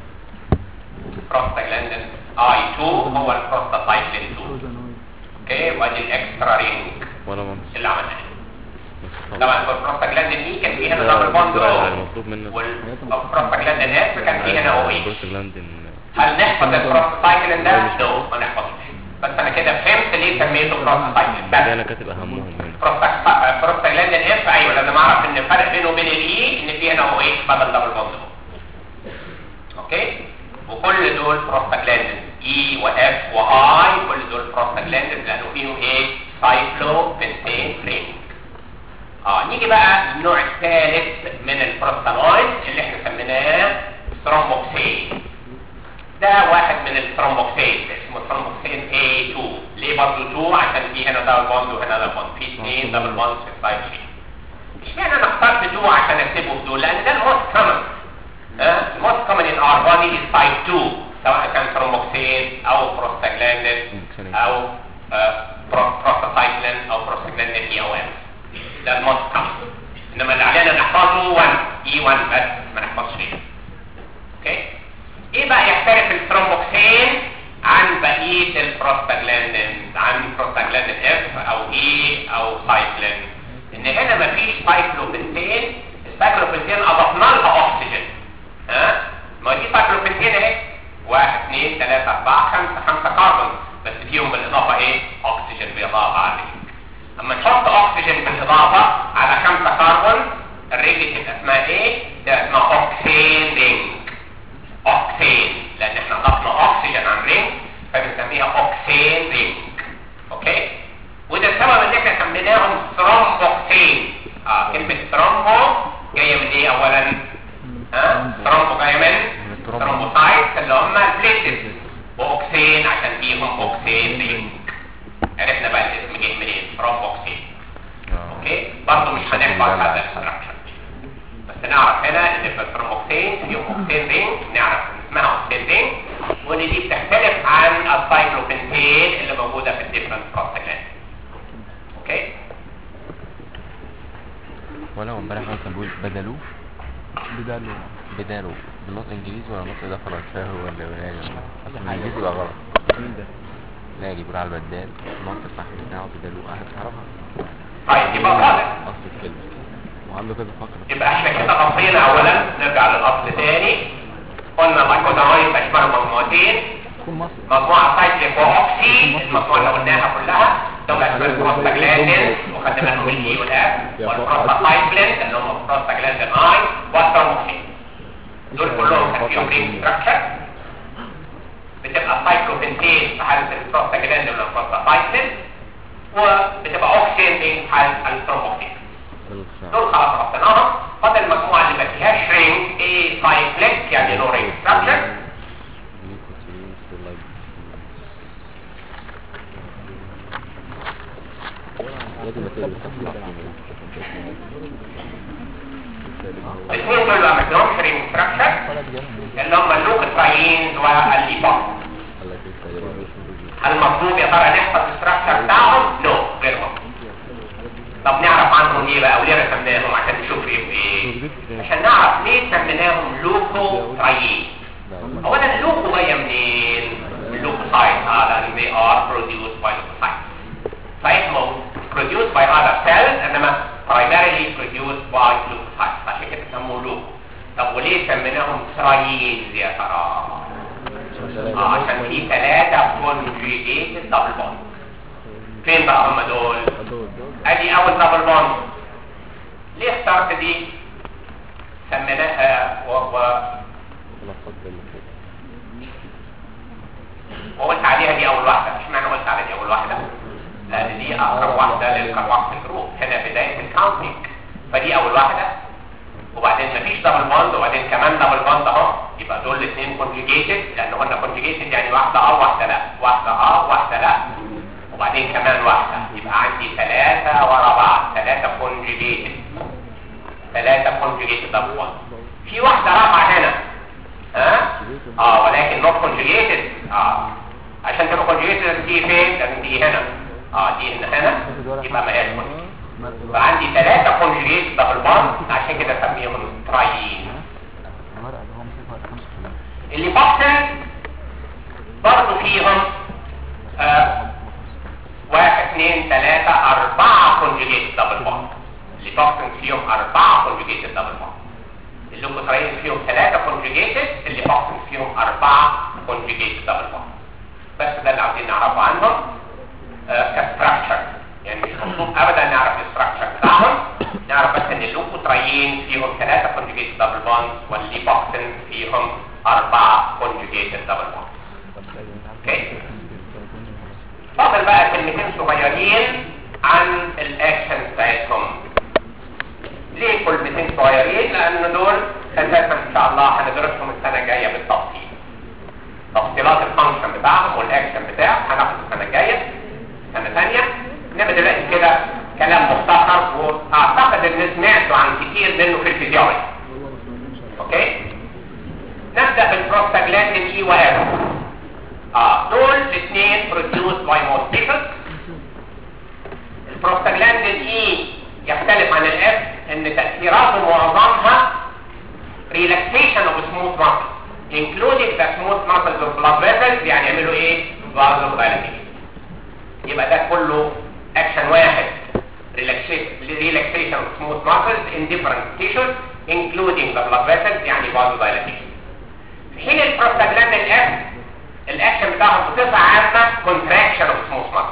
بروستاجلاندين اي 2 هو البروستاسايكلين 2 اوكي وادي الاكسترا رينج ولا ممكن اللي عملناه بس طبعا البروستاجلاندين اي كان فيه هنا ده دبل بوند ده او المطلوب منه والبروستاجلاندين اف كان فيه هنا او اتش بروستاجلاندين هل نحفظ البروستاسايكلين ده؟ نو ما نحفظوش بس انا كده فهمت ليه سميته بروستاسايكلين ده بس انا كاتب اهمهم هنا بروستاك- بروستاجلاندين اف ايوه لازم اعرف ان الفرق بينه وبين الاي ان في هنا او اتش بدل دبل بوند او اوكي وكل دول بروستاجلاندين اي واف واي كل دول بروستاجلاندين لانه فيهم ايه سايكلو بنتين رينج اه نيجي بقى النوع الثالث من البروستانويد اللي احنا سميناه ثرومبوكسين ده واحد من الثرومبوكسين اسمه ثرومبوكسين A2 ليه برضه 2 عشان في هنا دبل بوند وهنا دبل بوند في اثنين دبل بوند في السايد شين اشمعنى انا اخترت 2 عشان اكتبه في دول لان ده الموست كومن الموست كومن ان اور بودي از تايب 2 سواء كان ثرومبوكسين او بروستاجلاندين او بروستاسايكلين او بروستاجلاندين اي او ام ده الموست كومن انما اللي علينا نحفظه 1 اي 1 بس ما نحفظش غيره اوكي ايه بقى يختلف الثرومبوكسين عن بقيه البروستاجلاندين عن بروستاجلاندين اف او اي او سايكلين ان هنا مفيش سايكلوبنتين السايكلوبنتين اضفنا لها اكسجين ها ما دي سايكلوبنتين اهي واحد اثنين ثلاثة أربعة خمسة خمسة كربون بس فيهم بالإضافة إيه؟ أكسجين بإضافة عليه أما نحط أكسجين بالإضافة على خمسة كربون الرينج تبقى اسمها إيه؟ ده اسمها أوكسين رينج اوكسين لان احنا ضفنا اكسجين عن رينج فبنسميها اوكسين رينج اوكي bypass هذا الستراكشر بس نعرف هنا ان في البروموكسين في اوكسين رينج نعرف إن اسمها اوكسين رينج وان دي بتختلف عن السايكلوبنتين اللي موجوده في الديفرنت بروستاجلاند اوكي ولا هو امبارح كان بيقول بدلوه بداله بداله بالنطق انجليزي ولا النطق ده فرنساوي ولا يوناني ولا اصل الانجليزي بقى غلط مين ده؟ لا يجيبوا على البدال النطق الصح بتاعه بدلوه انا تعرفها طيب يبقى غلط اصل الكلمه وعنده كذا فقره يبقى احنا كده غطينا اولا نرجع للاصل تاني قلنا اللايكوزامايد تشمل مجموعتين يكون مصري مجموعه سايكليك واوكسي المجموعه اللي قلناها كلها دول اسمها البروستاجلاندين وخدنا منهم الاي والاف والبروستاجلاندين اللي هم البروستاجلاندين اي والترموكسين دول كلهم كان فيهم رينج ستراكشر بتبقى سايكلوبنتين في حاله البروستاجلاندين ولا البروستاجلاندين وبتبقى اوكسين في حاله الترموكسين دول خلاص ربطناهم فاضل المجموعه اللي ما فيهاش رينج ايه سايكليك يعني نو رينج ستراكشر الاثنين دول ما فيهمش رينج ستراكشر اللي هم اللوكتراينز والليبوك هل المطلوب يا ترى نحفظ الستراكشر بتاعهم؟ نو غير مطلوب طب نعرف عنهم ايه بقى وليه رسمناهم عشان نشوف ايه ايه عشان نعرف ليه سميناهم لوكو ترايين اولا اللوكو جايه منين من اللوكوسايت اه لان they are produced by leukocytes صحيح مو produced by other cells انما primarily produced by leukocytes عشان كده سموه لوكو طب وليه سميناهم ترايين يا ترى اه عشان في ثلاثه conjugated double bond فين بقى هم دول ادي اول دبل بوند ليه اخترت دي سميناها و... و... وقلت عليها دي اول واحده مش معنى قلت على دي اول واحده لان دي اقرب واحده للكاربوكسيل جروب هنا بدايه الكاونتنج فدي اول واحده وبعدين مفيش دبل بوند وبعدين كمان دبل بوند اهو يبقى دول الاثنين كونجيجيتد لان قلنا كونجيجيتد يعني واحده اه واحده لا واحده اه واحده لا وبعدين كمان واحدة يبقى عندي ثلاثة ورا بعض ثلاثة كونجيجيتد ثلاثة كونجيجيتد دبل بوند في واحدة رابعة هنا ها اه ولكن نوت كونجيجيتد اه عشان تبقى كونجيجيتد دي فين لازم دي هنا اه دي هنا هنا يبقى ما هياش كونجيجيتد يبقى عندي ثلاثة كونجيجيتد دبل بوند عشان كده اسميهم ترايين اللي بوكسن برضه فيهم آه واحد اثنين ثلاثة أربعة كونجيجيت دبل بوند الليبوكسين فيهم أربعة كونجيجيت دبل بوند اللوكوتراين فيهم ثلاثة كونجيجيتد الليبوكسين فيهم أربعة كونجيجيت دبل بوند بس ده اللي عاوزين نعرفه عنهم آه كستراكشر يعني مش مطلوب أبدا نعرف الستراكشر بتاعهم نعرف بس إن اللوكوتراين فيهم ثلاثة كونجيجيت دبل بوند والليبوكسين فيهم أربعة كونجيجيت دبل بوند اوكي فاضل بقى كلمتين صغيرين عن الاكشن بتاعتهم ليه كلمتين صغيرين لان دول اساسا ان شاء الله هندرسهم السنه الجايه بالتفصيل تفصيلات الفانكشن بتاعهم والاكشن بتاعه هناخد السنه الجايه سنه ثانيه انما دلوقتي كده كلام مختصر واعتقد ان سمعتوا عن كتير منه في الفيزيولوجي اوكي نبدا بالبروستاجلاندين اي واف اه دول الاثنين produced by most people البروستاجلاندين اي يختلف عن الاف ان تأثيراته معظمها relaxation of smooth muscles including the smooth muscles of blood vessels يعني يعملوا ايه vasodilatation يبقى ده كله اكشن واحد relaxation of smooth muscles in different tissues including the blood vessels يعني vasodilatation في حين البروستاجلاندين اف الاكشن بتاعهم بصفه عامه كونتراكشن اوف سموث ماسل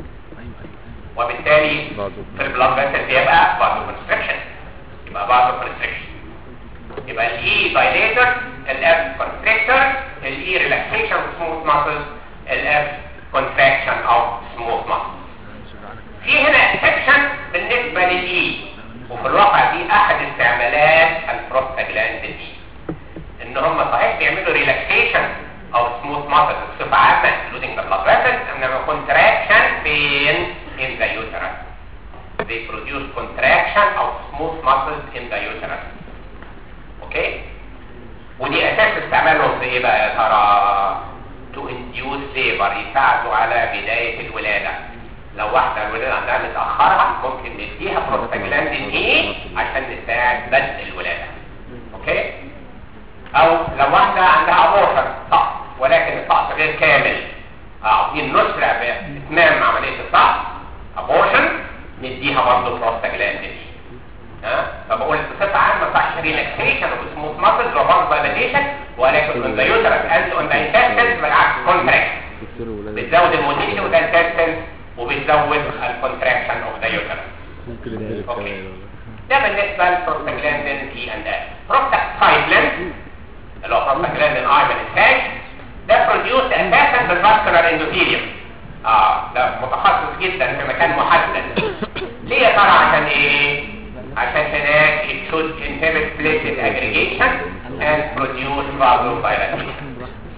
وبالتالي في البلاد فيسل بيبقى بازو كونستريكشن يبقى بازو كونستريكشن يبقى الاي دايليتر الاف كونستريكتور الاي ريلاكسيشن اوف سموث ماسل الاف كونتراكشن اوف سموث ماسل في هنا اكسبشن بالنسبه للاي وفي الواقع دي احد استعمالات البروستاجلاندين دي ان هم صحيح بيعملوا ريلاكسيشن او smooth muscles بصفة عامة including the blood vessels انما contraction فين in the uterus they produce contraction of smooth muscles in the uterus اوكي ودي اساس استعمالهم في ايه بقى يا ترى to induce labor يساعدوا على بداية الولادة لو واحدة الولادة عندها متأخرة ممكن نديها بروستاجلاندين ايه عشان نساعد بدء الولادة اوكي او لو واحدة عندها ابورشن سقط ولكن السقط غير كامل عاوزين نسرع باتمام عملية السقط ابورشن نديها برضه بروستاجلاندين ها فبقول بصفة عامة صح ريلاكسيشن وسموث ماسلز وبرضه دايلاتيشن ولكن اون ذا يوترس اند اون ذا انتستنس بالعكس كونتراكت بتزود الموتيليتي والانتستنس وبتزود الكونتراكشن اوف ذا يوترس ممكن يديلك أوكي. كمان ده بالنسبة للبروستاجلاندين اي اند اف بروستاجلاندين اللي هو بروستاجلاندين اي ما ننساش ده بروديوس اساسا بالفاسكولار اندوثيليوم اه ده متخصص جدا في مكان محدد ليه يا ترى عشان ايه عشان هناك it should inhibit platelet aggregation and produce vasodilatation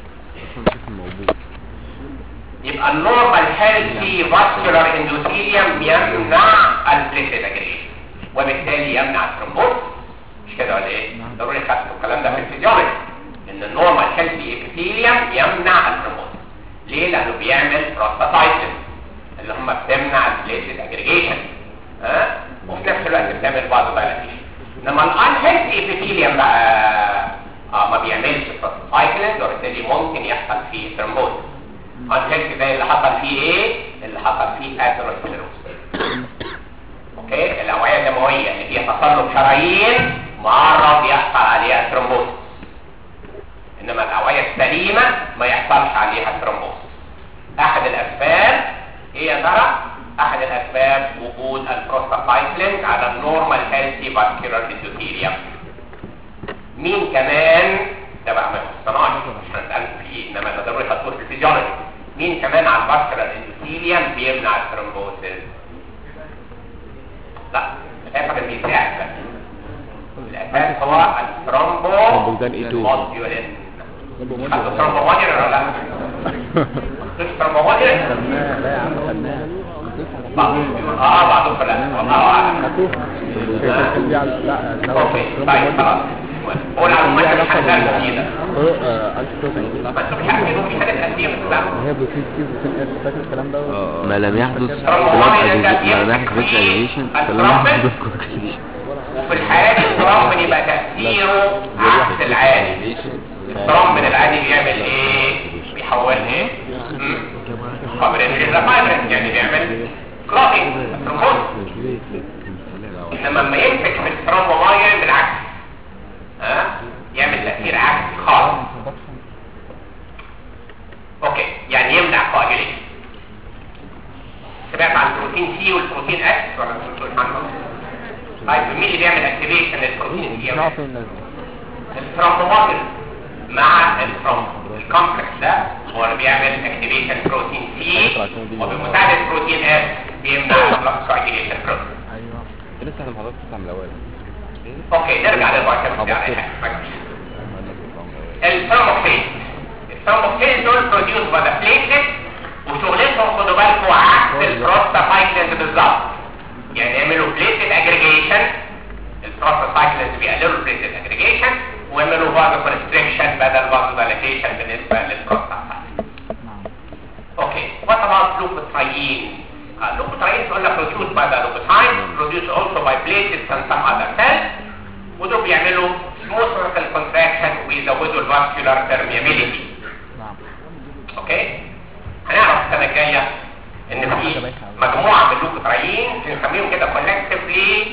يبقى النورمال هيلثي فاسكولار اندوثيليوم يمنع البليتلت اجريشن وبالتالي يمنع الثرومبوز مش كده ولا ايه ضروري خدتوا الكلام ده في الفيزيولوجي ان النورمال هيلثي ابيثيليوم يمنع الثرومبوز ليه لانه بيعمل بروستاتايتس اللي هم بتمنع البليتلت اجريشن ها وفي نفس الوقت بتعمل فازودايلاتيشن انما الانهيلثي ابيثيليوم بقى اه ما بيعملش بروستاتايتس وبالتالي ممكن يحصل فيه ثرومبوز الهيلث زي اللي حصل فيه ايه اللي حصل فيه اثيروسكليروز اوكي الاوعيه الدمويه اللي فيها تصلب شرايين معرض يحصل عليها ثرومبوز انما الاوعيه السليمه ما يحصلش عليها ثرومبوز احد الاسباب ايه يا ترى احد الاسباب وجود البروستاجلاندين على النورمال هيلثي فاسكولار اندوثيليوم مين كمان ده بقى ما يخصناش مش هنسألكم فيه انما ده ضروري خطوه في الفيزيولوجي مين كمان على الفاسكولار اندوثيليوم بيمنع الثرومبوسيس لا الاساس اللي بيساعد بس الاساس هو الثرومبو ثرومبوكسان A2. الموديولين خدتوا ثرومبوموديولين ولا لا؟ مش ثرومبوموديولين خدناه لا يا عم خدناه بعضهم بيقول اه بعضهم فلا والله اعلم خدوه كان دي على لا لا اوكي طيب خلاص قول على المادة مش هنسأل فيه ده انت بروتين ما انتوا مش عارفين مش حاجة تأثير بس لا هي بروتين سي بروتين اس فاكر الكلام ده ما لم يحدث الثرومبوموديولين ده ما لم بيمسك يحدث فيه اجريشن فلم الثرومبين يحدث كونكليشن وفي الحالة دي الثرومبين يبقى تأثيره عكس العادي الثرومبين العادي بيعمل ايه؟ بيحول ايه؟ قبل الريزافايبرنس يعني بيعمل كلوتينج ثرومبوز انما لما يمسك في الثرومبومايل بالعكس ها يعمل تأثير عكسي خالص اوكي يعني يمنع كواجيليشن سمعت عن البروتين سي والبروتين اكس ولا ما سمعتوش عنه طيب مين اللي بيعمل اكتيفيشن للبروتين سي نعرف الناس الثرومبومايل مع الثرومب الكومبلكس ده هو اللي بيعمل اكتيفيشن بروتين سي وبمساعدة بروتين اس بيمنع الكواجيليشن بروتين ايوه لسه احنا حضرتك بتاع الاول اوكي نرجع للفيتامين دي على حاجه الثرومبوكسين الثرومبوكسين دول بروديوس باي ذا بليتلت وشغلتهم خدوا بالكم عكس البروستاجلاندين بالظبط يعني يعملوا بليتلت اجريجيشن البروستاجلاندين بيقللوا البليتلت اجريجيشن ويعملوا فازو كونستريكشن بدل فازو دايليتيشن بالنسبه للبروستاجلاندين اوكي وات اباوت لوكوترايين لوكوترايين قلنا produced by the leukocyte produced also by platelets and some other cells ودول بيعملوا smooth muscle contraction ويزودوا الفاسكولار permeability نعم اوكي هنعرف السنه الجايه ان في مجموعه من اللوكوترايين بنسميهم كده collectively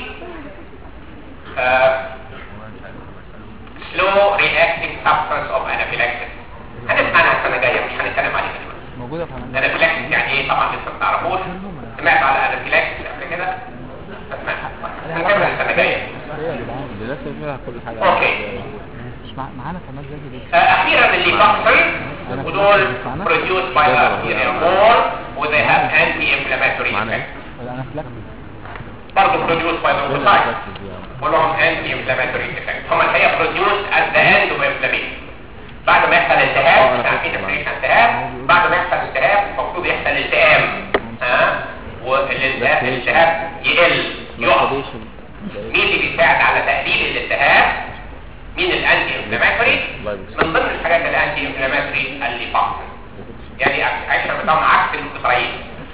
uh, slow reacting substance of anaphylaxis هنسمع عنها السنه الجايه مش هنتكلم عليها دلوقتي موجوده في عمل الانافيلاكسس يعني ايه طبعا لسه ما تعرفوش سمعت على الانافيلاكسس قبل كده ما سمعت هنكمل السنه الجايه ايه يا جدعان لسه فيها كل حاجه اوكي مش مع... معانا كمان زي دي آه، اخيرا اللي توكسين ودول produced by the bacteria wall و they have anti-inflammatory effect ولا انا فلاكس برضه produced by the leukocytes كلهم anti-inflammatory effect هم الحقيقه produced at the end of inflammation بعد ما يحصل التهاب احنا عارفين definition التهاب بعد ما يحصل التهاب المفروض يحصل التئام ها والالتهاب الالتهاب يقل يقف مين اللي بيساعد على تقليل الالتهاب مين الانتي انفلاماتوري من ضمن الحاجات الانتي انفلاماتوري الليفاكسين يعني اكشن بتاعهم عكس الكترين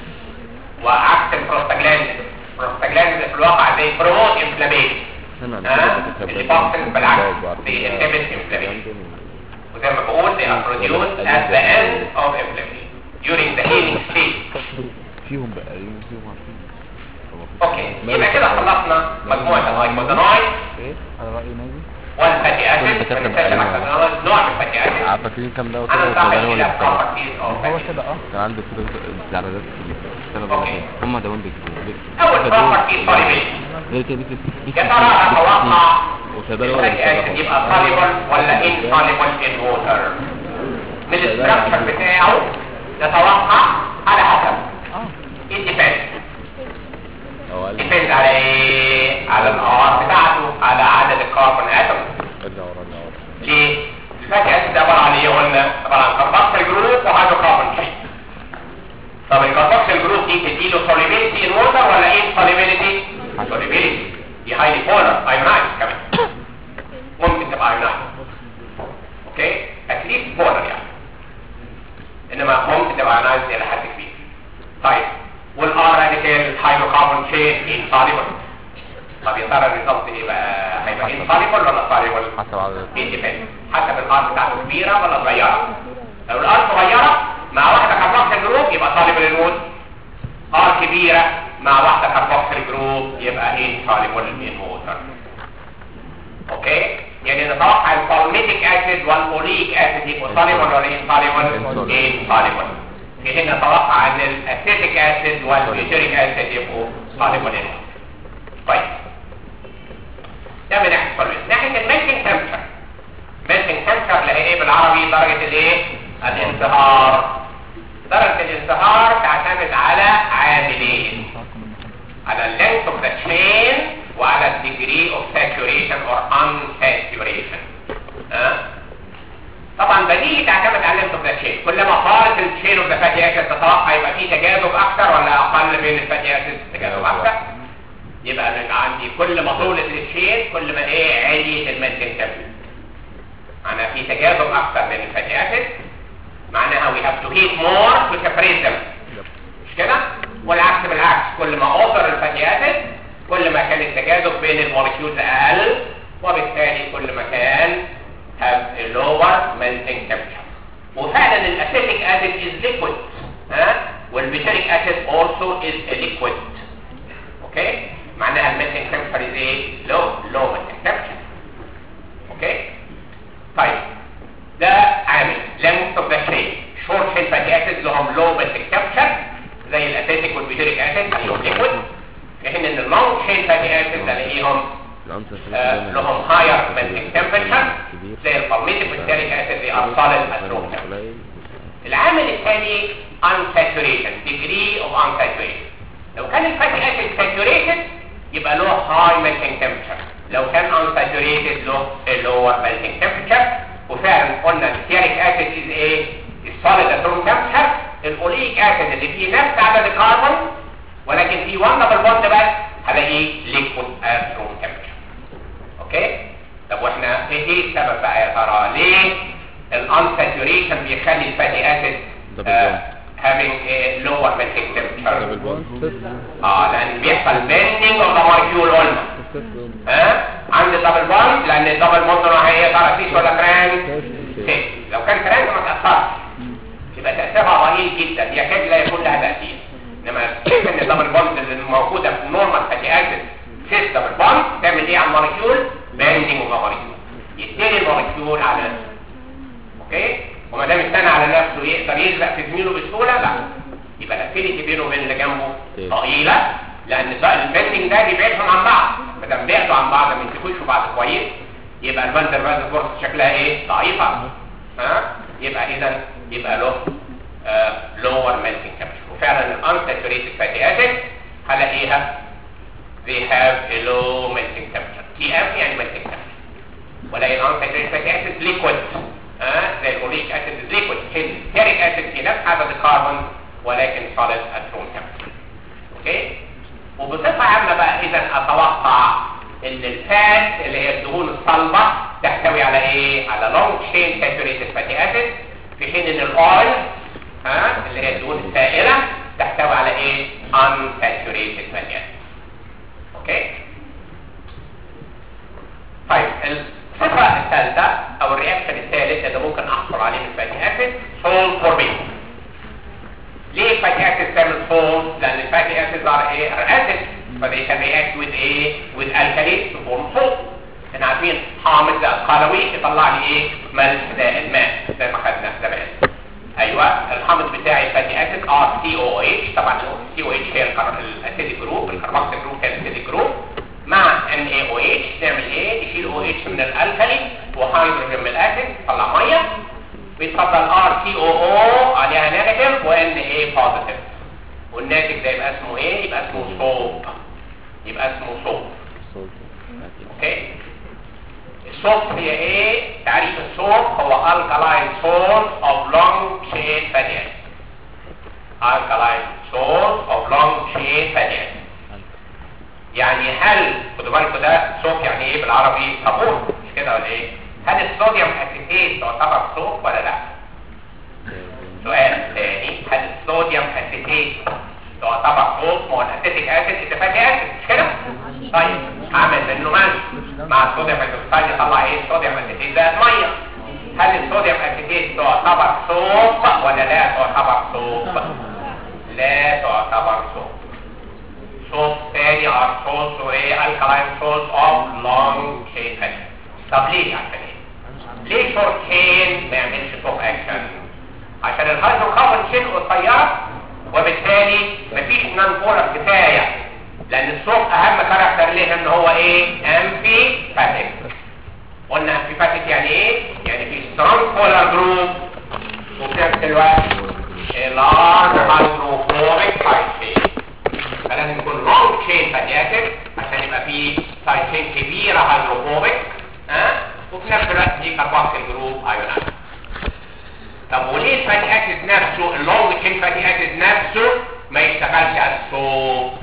وعكس البروستاجلاند البروستاجلاند في الواقع زي بروموت انفلاميشن الليفاكسين بالعكس بينهبت انفلاميشن وزي ما بقول they are produced at the end of inflammation during the healing stage فيهم بقى فيهم عارفين اوكي يبقى كده خلصنا مجموعه الايكودينايد ايه على رأي ناجي والفاتي اسيد كل ونتكلم عن الأيكودينايد، نوع من الفاتي اسيد عارفه فاكرين كام دواء كده هننتقل وصغيرين الى ولا بتاع properties of هو fatty كده اه كان عنده كده استعراضات في السنه أوكي. اللي هم دواء بيكتبوا اول property solubility غير كده بيكتب يا ترى اتوقع وصيدلة ولا الفاتي اسيد يبقى soluble ولا insoluble in water من الستراكشر بتاعه نتوقع على حسب it depends او قال depends على ايه على الار بتاعته على عدد الكربون اتوم ارجع ورا ارجع ورا ليه الفاتي اسيد عباره عن ايه قلنا عباره عن كربوكسيل جروب وهيدروكربون تشين طب الكربوكسيل جروب دي تديله solubility in water ولا insolubility solubility دي highly polar ionized كمان ممكن تبقى ionized اوكي at least polar يعني انما ممكن تبقى ionized الى حد كبير طيب والار راديكال هيدروكربون تشين insoluble طب يا ترى الريزلت ايه بقى هيبقى insoluble ولا soluble حسب عدد اندبندنت حسب الار بتاعته كبيره ولا صغيره لو الار صغيره مع واحده كاربوكسيل جروب يبقى soluble المود ار كبيره مع واحده كاربوكسيل جروب يبقى ايه soluble الموتر اوكي يعني نتوقع الفالميتيك اسيد والاوليك اسيد يبقوا soluble ولا insoluble insoluble في حين نتوقع ان الاسيتيك اسيد والبيوتريك اسيد يبقوا soluble الموتر طيب ده من ناحيه الفالميتيك ناحيه الميلتنج تمبشر ميلتنج تمبشر اللي هي ايه بالعربي درجه الايه الانصهار درجه الانصهار تعتمد على عاملين على اللينث اوف ذا تشين وعلى الديجري اوف ساتوريشن اور unsaturation ها طبعا بديهي تعتمد على اللينث اوف ذا تشين كل ما طالت التشين اوف ذا فاتي اسيد تتوقع يبقى في تجاذب اكثر ولا اقل بين الفاتي اسيد تجاذب اكثر يبقى انا عندي كل ما طولت التشين كل ما ايه عليت الميلتنج تمبشر معناها في تجاذب اكثر بين الفاتي اسيد معناها we have to heat more to separate them مش كده والعكس بالعكس كل ما اوفر الفاتي اسيد كل ما كان التجاذب بين المولكيولز اقل وبالتالي كل ما كان have a lower melting temperature وفعلا الاسيتيك اسيد is liquid ها والبيتريك اسيد also is a liquid اوكي معناها الميلتنج temperature is ايه low low melting temperature اوكي طيب ده عامل length of the chain short chain fatty acids لهم low melting temperature زي الاسيتيك والبيتريك اسيد عشان liquid في حين ان اللونج chain fatty acids الاقيهم آه، لهم higher melting temperature زي الفالميتيك والستيريك اسيد they are solid at room temperature العامل الثاني unsaturation degree of unsaturation لو كان الفاتي اسيد saturated يبقى له high melting temperature لو كان unsaturated له a lower melting temperature وفعلا قلنا الستيريك اسيد is ايه is solid at room temperature الاوليك اسيد اللي فيه نفس عدد الكربون ولكن في one double bond بس هلاقيه liquid at room temperature اوكي طب واحنا ايه ايه السبب بقى يا ترى ليه الانساتوريشن بيخلي الفاتي اسيد Double آه، bond. having a lower melting temperature دبل بوند اه لان بيحصل bending of the molecule قلنا ها عند الدبل بوند لان الدبل بوند نوعها ايه ترى سيس ولا ترانس سيس لو كان ترانس ما تاثرش يبقى تاثيرها ضئيل جدا يكاد لا يكون لها تاثير انما ان الدبل بوند اللي موجوده في النورمال فاتي اسيد سيس دبل بوند تعمل ايه على المولكيول bending of the molecule يتني المولكيول على نفسه اوكي وما دام استنى على نفسه يقدر يلزق في زميله بسهوله لا يبقى الافينيتي بينه وبين اللي جنبه ضئيله لان ده البندنج ده بيبعدهم عن بعض ما دام بعدوا عن بعض ما يمسكوش في بعض كويس يبقى الفاندر فاز فورس شكلها ايه ضعيفه ها يبقى اذا يبقى له لور ميلتنج تمبرتشر وفعلا الانساتوريتد فاتي اسيد هلاقيها they have a low melting temperature TM يعني melting temperature ولكن unsaturated fatty acid liquid ها زي الاوليك اسيد liquid الستيريك اسيد في نفس عدد الكربون ولكن solid at room temperature اوكي وبصفه عامه بقى اذا اتوقع ان الفات اللي هي الدهون الصلبه تحتوي على ايه على لونج تشين ساتوريتد فاتي اسيد في حين ان الاويل ها اللي هي الدهون السائله تحتوي على ايه unsaturated fatty acid اوكي طيب الصفه الثالثه او الرياكشن الثالث اللي ممكن احصل عليه من الفاتي اسيد سول فورميشن ليه الفاتي اسيد تعمل سول لان الفاتي اسيد are ايه are acids فدي can react with ايه with alkalis to form salt احنا عارفين حامض القلوي يطلع لي ايه ملح زائد ماء زي ما خدنا زمان ايوه الحامض بتاعي الفاتي اسيد ار سي او اتش طبعا السي او اتش هي الاسيديك جروب الكربوكسيل جروب هي الاسيديك جروب مع ان اي او اتش نعمل ايه نشيل او اتش من الالكالي وهيدروجين من الاسيد طلع ميه بيتفضل ار سي او او عليها نيجاتيف وان اي بوزيتيف والناتج ده يبقى اسمه ايه يبقى اسمه صوب يبقى اسمه صوب اوكي الصوب هي ايه تعريف الصوب هو alkaline source of long chain fatty acid alkaline source of long chain fatty acid يعني هل خدوا بالكم ده صوب يعني ايه بالعربي صابون مش كده ولا ايه هل الصوديوم اسيتيت تعتبر صوب ولا لا سؤال ثاني هل الصوديوم اسيتيت تعتبر صوب ما هو الاسيتيك اسيد انت فاتي اسيد مش كده طيب عامل منه ملح مع الصوديوم هيدروكسيد يطلع ايه الصوديوم اسيتيت ده ميه هل الصوديوم اسيتيت تعتبر صوب ولا لا تعتبر صوب لا تعتبر صوب صوب ثاني ار صوص وايه الكلاين صوص اوف لونج تشين اكشن طب ليه عشان ايه ليه شورت تشين ما يعملش صوب اكشن عشان الهيدروكربون تشين قصيره وبالتالي مفيش نون بولر كفايه لان الصوب اهم كاركتر ليه ان هو ايه امفي فاتك قلنا امفي فاتك يعني ايه يعني في سترونج بولر جروب وفي نفس الوقت لارج هيدروفوبيك سايد تشين فلازم يكون لونج تشين فاتي اسيد عشان يبقى في سايد تشين كبيره هيدروفوبيك ها وفي نفس الوقت دي كاربوكسيل جروب ايونايز طب وليه الفاتي اسيد نفسه اللونج تشين فاتي اسيد نفسه ما يشتغلش على الصوب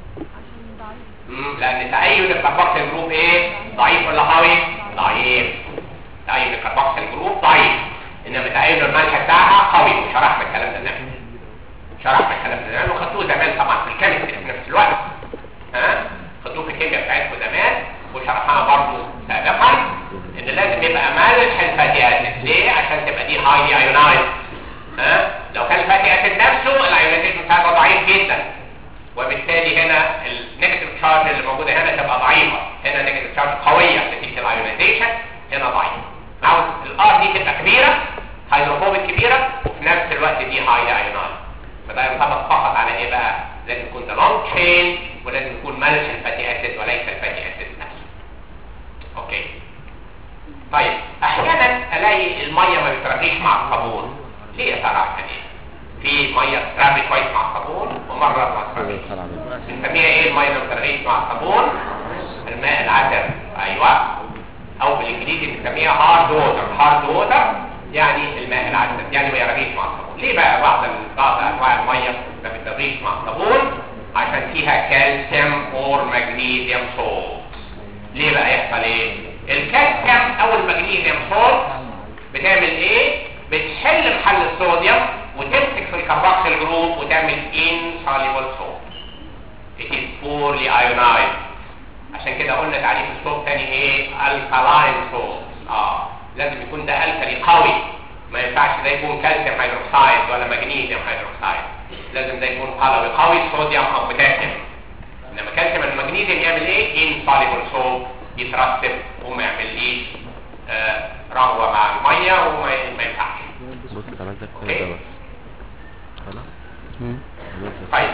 مم، لان تأيد الكربوكسيل جروب ايه ضعيف ولا قوي ضعيف تأيد الكربوكسيل جروب ضعيف انما تأيد الملح بتاعها قوي وشرحنا الكلام ده زمان شرحنا الكلام ده زمان وخدتوه زمان طبعا في الكيمستري في نفس الوقت ها خدتوه في الكيمياء بتاعتكم زمان وشرحناها برضه سابقا ان لازم يبقى ملح الفاتي اسيد ليه عشان تبقى دي هايلي ايونايز ها لو كان الفاتي اسيد نفسه الايونيزيشن بتاعته ضعيف جدا وبالتالي هنا النيجاتيف تشارج اللي موجوده هنا تبقى ضعيفه هنا النيجاتيف تشارج قويه نتيجه الايونيزيشن هنا ضعيف عاوز الار دي تبقى كبيره هيدروفوبيك كبيره وفي نفس الوقت دي هايلي ايونايز فده ينطبق فقط على ايه بقى لازم يكون ده لونج تشين ولازم يكون ملح الفاتي اسيد وليس الفاتي اسيد نفسه اوكي طيب احيانا الاقي الميه ما بترغيش مع الصابون ليه يا ترى عشان ايه في ميه ترغي كويس مع الصابون ومره ما ترغيش بنسميها ايه الميه اللي ما بترغيش مع الصابون الماء العذب ايوه او بالانجليزي بنسميها هارد ووتر هارد ووتر يعني الماء العذب يعني ما يرغيش مع الصابون ليه بقى بعض ال- بعض انواع الميه ما بترغيش مع الصابون عشان فيها كالسيوم اور مغنيسيوم صولت ليه بقى يحصل ايه الكالسيوم او المغنيسيوم صولت بتعمل ايه بتحل محل الصوديوم وتمسك في الكربوكسيل جروب وتعمل insoluble salt it is poorly ionized عشان كده قلنا تعريف الصوت تاني ايه alkaline salt اه لازم يكون ده الكالي قوي ما ينفعش ده يكون كالسيوم هيدروكسيد ولا مغنيسيوم هيدروكسيد لازم ده يكون قلوي قوي صوديوم او بوتاسيوم انما كالسيوم المغنيسيوم يعمل ايه insoluble salt يترسب وما يعمليش آه رغوه مع الميه وما ما ينفعش بص عملت أوكي. كده بس خلاص عملت طيب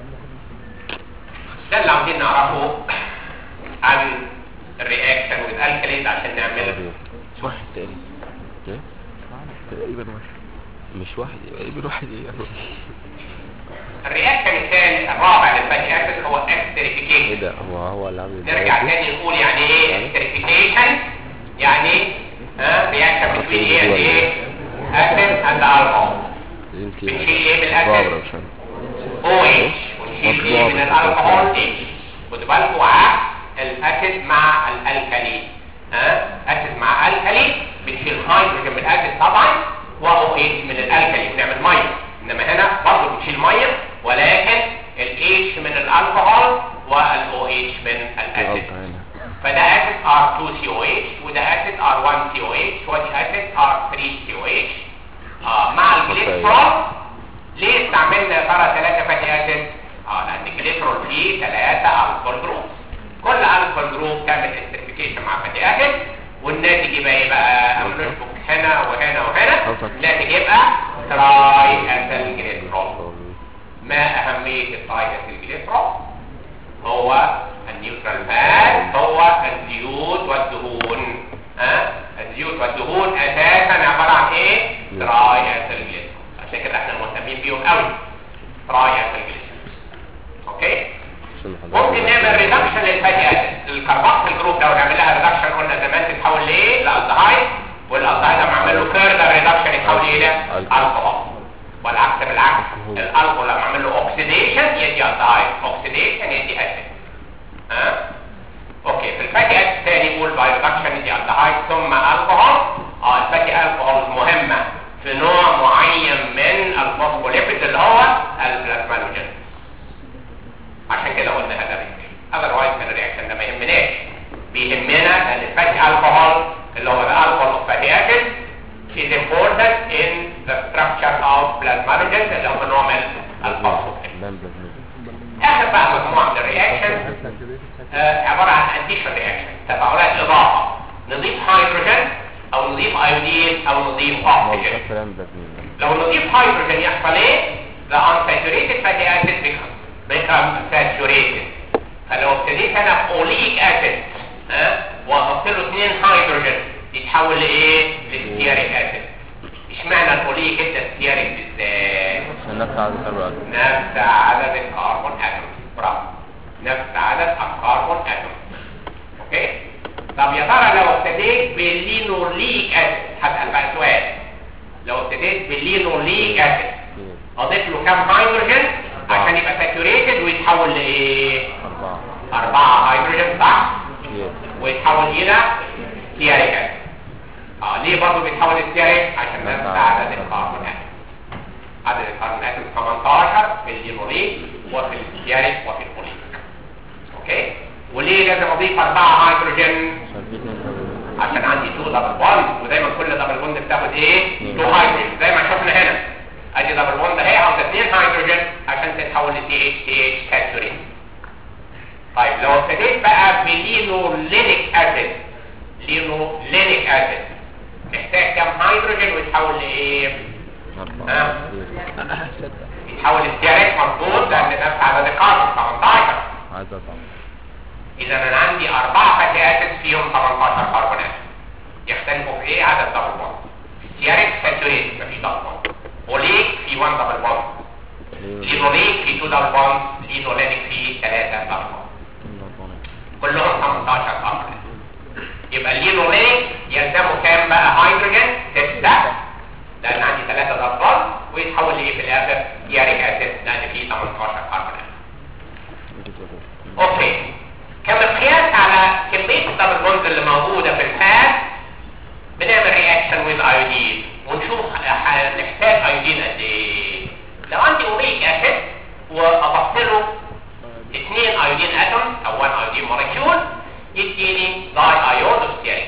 ده اللي عاوزين نعرفه عن الرياكشن والالكاليز عشان نعمل مش واحد تقريبا ايه تقريبا واحد مش واحد تقريبا واحد ايه الرياكشن الثاني الرابع للفاتي اسيد هو ايه اكستريفيكيشن ده هو هو اللي عامل نرجع تاني نقول يعني ايه اكستريفيكيشن يعني ها رياكشن بين ايه and ايه اسيد اند الكحول انت بنشيل ايه من الاسيد بابرا مش عارف او اتش ونشيل ايه من الالكحول اتش خدوا بالكم ها الاسيد مع الالكالي ها اسيد مع الكالي بنشيل هيدروجين من الاسيد طبعا واو اتش من الالكالي ونعمل ميه انما هنا برضه بنشيل ميه ولكن الاتش من الالكوهول والاو اتش من الاسيد فده اسيد R2COH وده اسيد R1COH ودي اسيد R3COH آه مع الجليسرول ليه استعملنا يا ترى ثلاثة فاتي اسيد؟ اه لان الجليسرول فيه ثلاثة الكول جروب كل الكول جروب تعمل استريفيكيشن مع فاتي اسيد والناتج يبقى ايه بقى؟ اما نشبك هنا وهنا وهنا الناتج يبقى تراي اسيد جليسرول ما اهمية التراي اسيد جليسرول؟ هو النيوترال فات هو الزيوت والدهون ها الزيوت والدهون اساسا عباره عن ايه تراي اسيل جليسرول عشان كده احنا مهتمين بيهم قوي تراي اسيل جليسرول اوكي ممكن نعمل ريدكشن للفاتي اسيد الكربوكسيل جروب لو نعمل لها ريدكشن قلنا زمان تتحول لايه لالدهايد والالدهايد لما اعمل له فيرذر ريدكشن يتحول الى الكحول والعكس بالعكس الالكحول لما اعمل له اوكسيديشن يدي الدهايد اوكسيديشن يدي اسيد ها اوكي في الفاتي اسيد الثاني نقول باي ريدكشن يدي الدهايد ثم الكحول اه الفاتي الكحول مهمه في نوع معين من الفوسفوليبيد اللي هو البلازمانوجين عشان كده قلنا هذا بالتالي اذروايز من الرياكشن ده ما يهمناش بيهمنا ان الفاتي الكحول اللي هو الالكحول اوف فاتي اسيد is important in the structure of plasmalogens اللي هو نوع من الفوسفوليبيد اخر بقى مجموعه من الرياكشن آه عباره عن اديشن رياكشن تفاعلات اضافه نضيف هيدروجين او نضيف ايودين او نضيف اكسجين لو نضيف هيدروجين يحصل ايه the unsaturated fatty acid becomes become saturated فلو ابتديت انا باوليك اسيد ها واحط له اثنين هيدروجين يتحول لايه لستياريك اسيد اشمعنى الاوليك ادى ستياريك بالذات نفس عدد الكربون نفس عدد الكربون اتوم برافو نفس عدد الكربون اتوم اوكي طب يا ترى لو ابتديت باللينوليك اسيد هسال بقى سؤال لو ابتديت باللينوليك اسيد اضيف له كام هيدروجين عشان يبقى ساتوريتد ويتحول لايه أربعة أربعة هيدروجين صح يس ويتحول الى ستياريك اسيد اه ليه برضه بيتحول لستياريك عشان نفس عدد الكربون اتوم عدد الكربون اتوم 18 في اللينوليك وفي الستياريك وفي البوليك اوكي وليه لازم اضيف أربعة هيدروجين عشان في اتنين كربون عشان عندي 2 دبل بوند ودايما كل دبل بوند بتاخد ايه 2 هيدروجين زي ما شفنا هنا ادي دبل بوند اهي عاوزه 2 هيدروجين عشان تتحول ل سي اتش سي اتش ساتوريت طيب لو ابتديت بقى بلينولينيك اسيد لينولينيك اسيد محتاج كام هيدروجين ويتحول لايه أربعة ها؟ يس. يتحول لستياريك مظبوط لان نفس عدد الكربون 18 عايز أطعم اذا انا عندي اربعة فاتي اسيد فيهم 18 كربونات يختلفوا في ايه عدد دبل بوند ستياريك ساتوريت مفيش دبل بوند اوليك في 1 دبل بوند لينوليك في 2 دبل بوند لينولينيك في 3 دبل بوند كلهم 18 كربونات يبقى اللينولينيك يلزمه كام بقى هيدروجين 6 لان عندي 3 دبل بوند ويتحول لايه في الاخر ستياريك اسيد لان فيه 18 كربونات اوكي كمقياس على كمية الدبل بوند اللي موجودة في الفات بنعمل رياكشن ويز ايودين ونشوف ح- نحتاج ايودين قد ايه لو عندي اوريك اسيد واضفت له اثنين ايودين اتوم او 1 ايودين مولكيول يديني داي ايود اوف ستيريك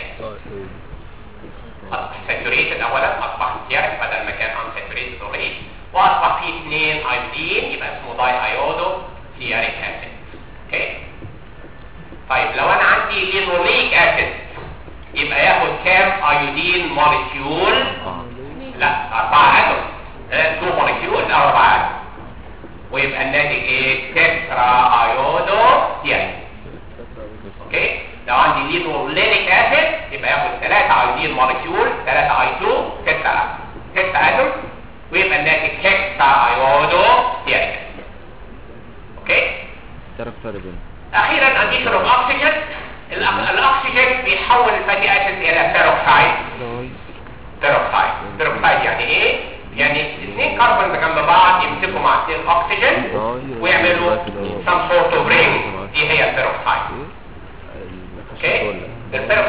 اصبح ساتوريتد اولا اصبح ستيريك بدل ما كان ان ساتوريتد اوريدي واصبح فيه اثنين ايودين يبقى اسمه داي ايودو ستيريك اسيد اوكي طيب لو انا عندي لينوليك اسيد يبقى ياخد كام ايودين مولكيول لا اربعة اتوم تو مولكيول اربعة اتوم ويبقى الناتج ايه تترا ايودو ستيريك اوكي لو عندي لينولينيك اسيد يبقى ياخد 3 ايودين مولكيول 3 اي 2 6 6 اتوم ويبقى الناتج هكسا ايودو ستيريك اوكي تعرف فرق بين اخيرا addition of oxygen الأ- الاكسجين بيحول الفاتي اسيد الى بيروكسايد بيروكسايد بيروكسايد يعني ايه يعني اثنين كربون جنب بعض يمسكوا مع اثنين اكسجين ويعملوا some sort of ring دي هي البيروكسايد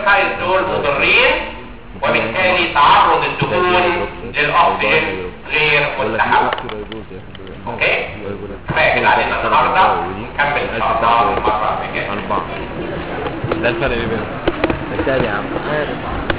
البيبتايد دول مضرين وبالتالي تعرض الدهون للاكسجين غير مستحب اوكي كفايه كده علينا النهارده نكمل ان شاء الله المره الجايه أربعة ده الفرق بينهم بالتالي يا عم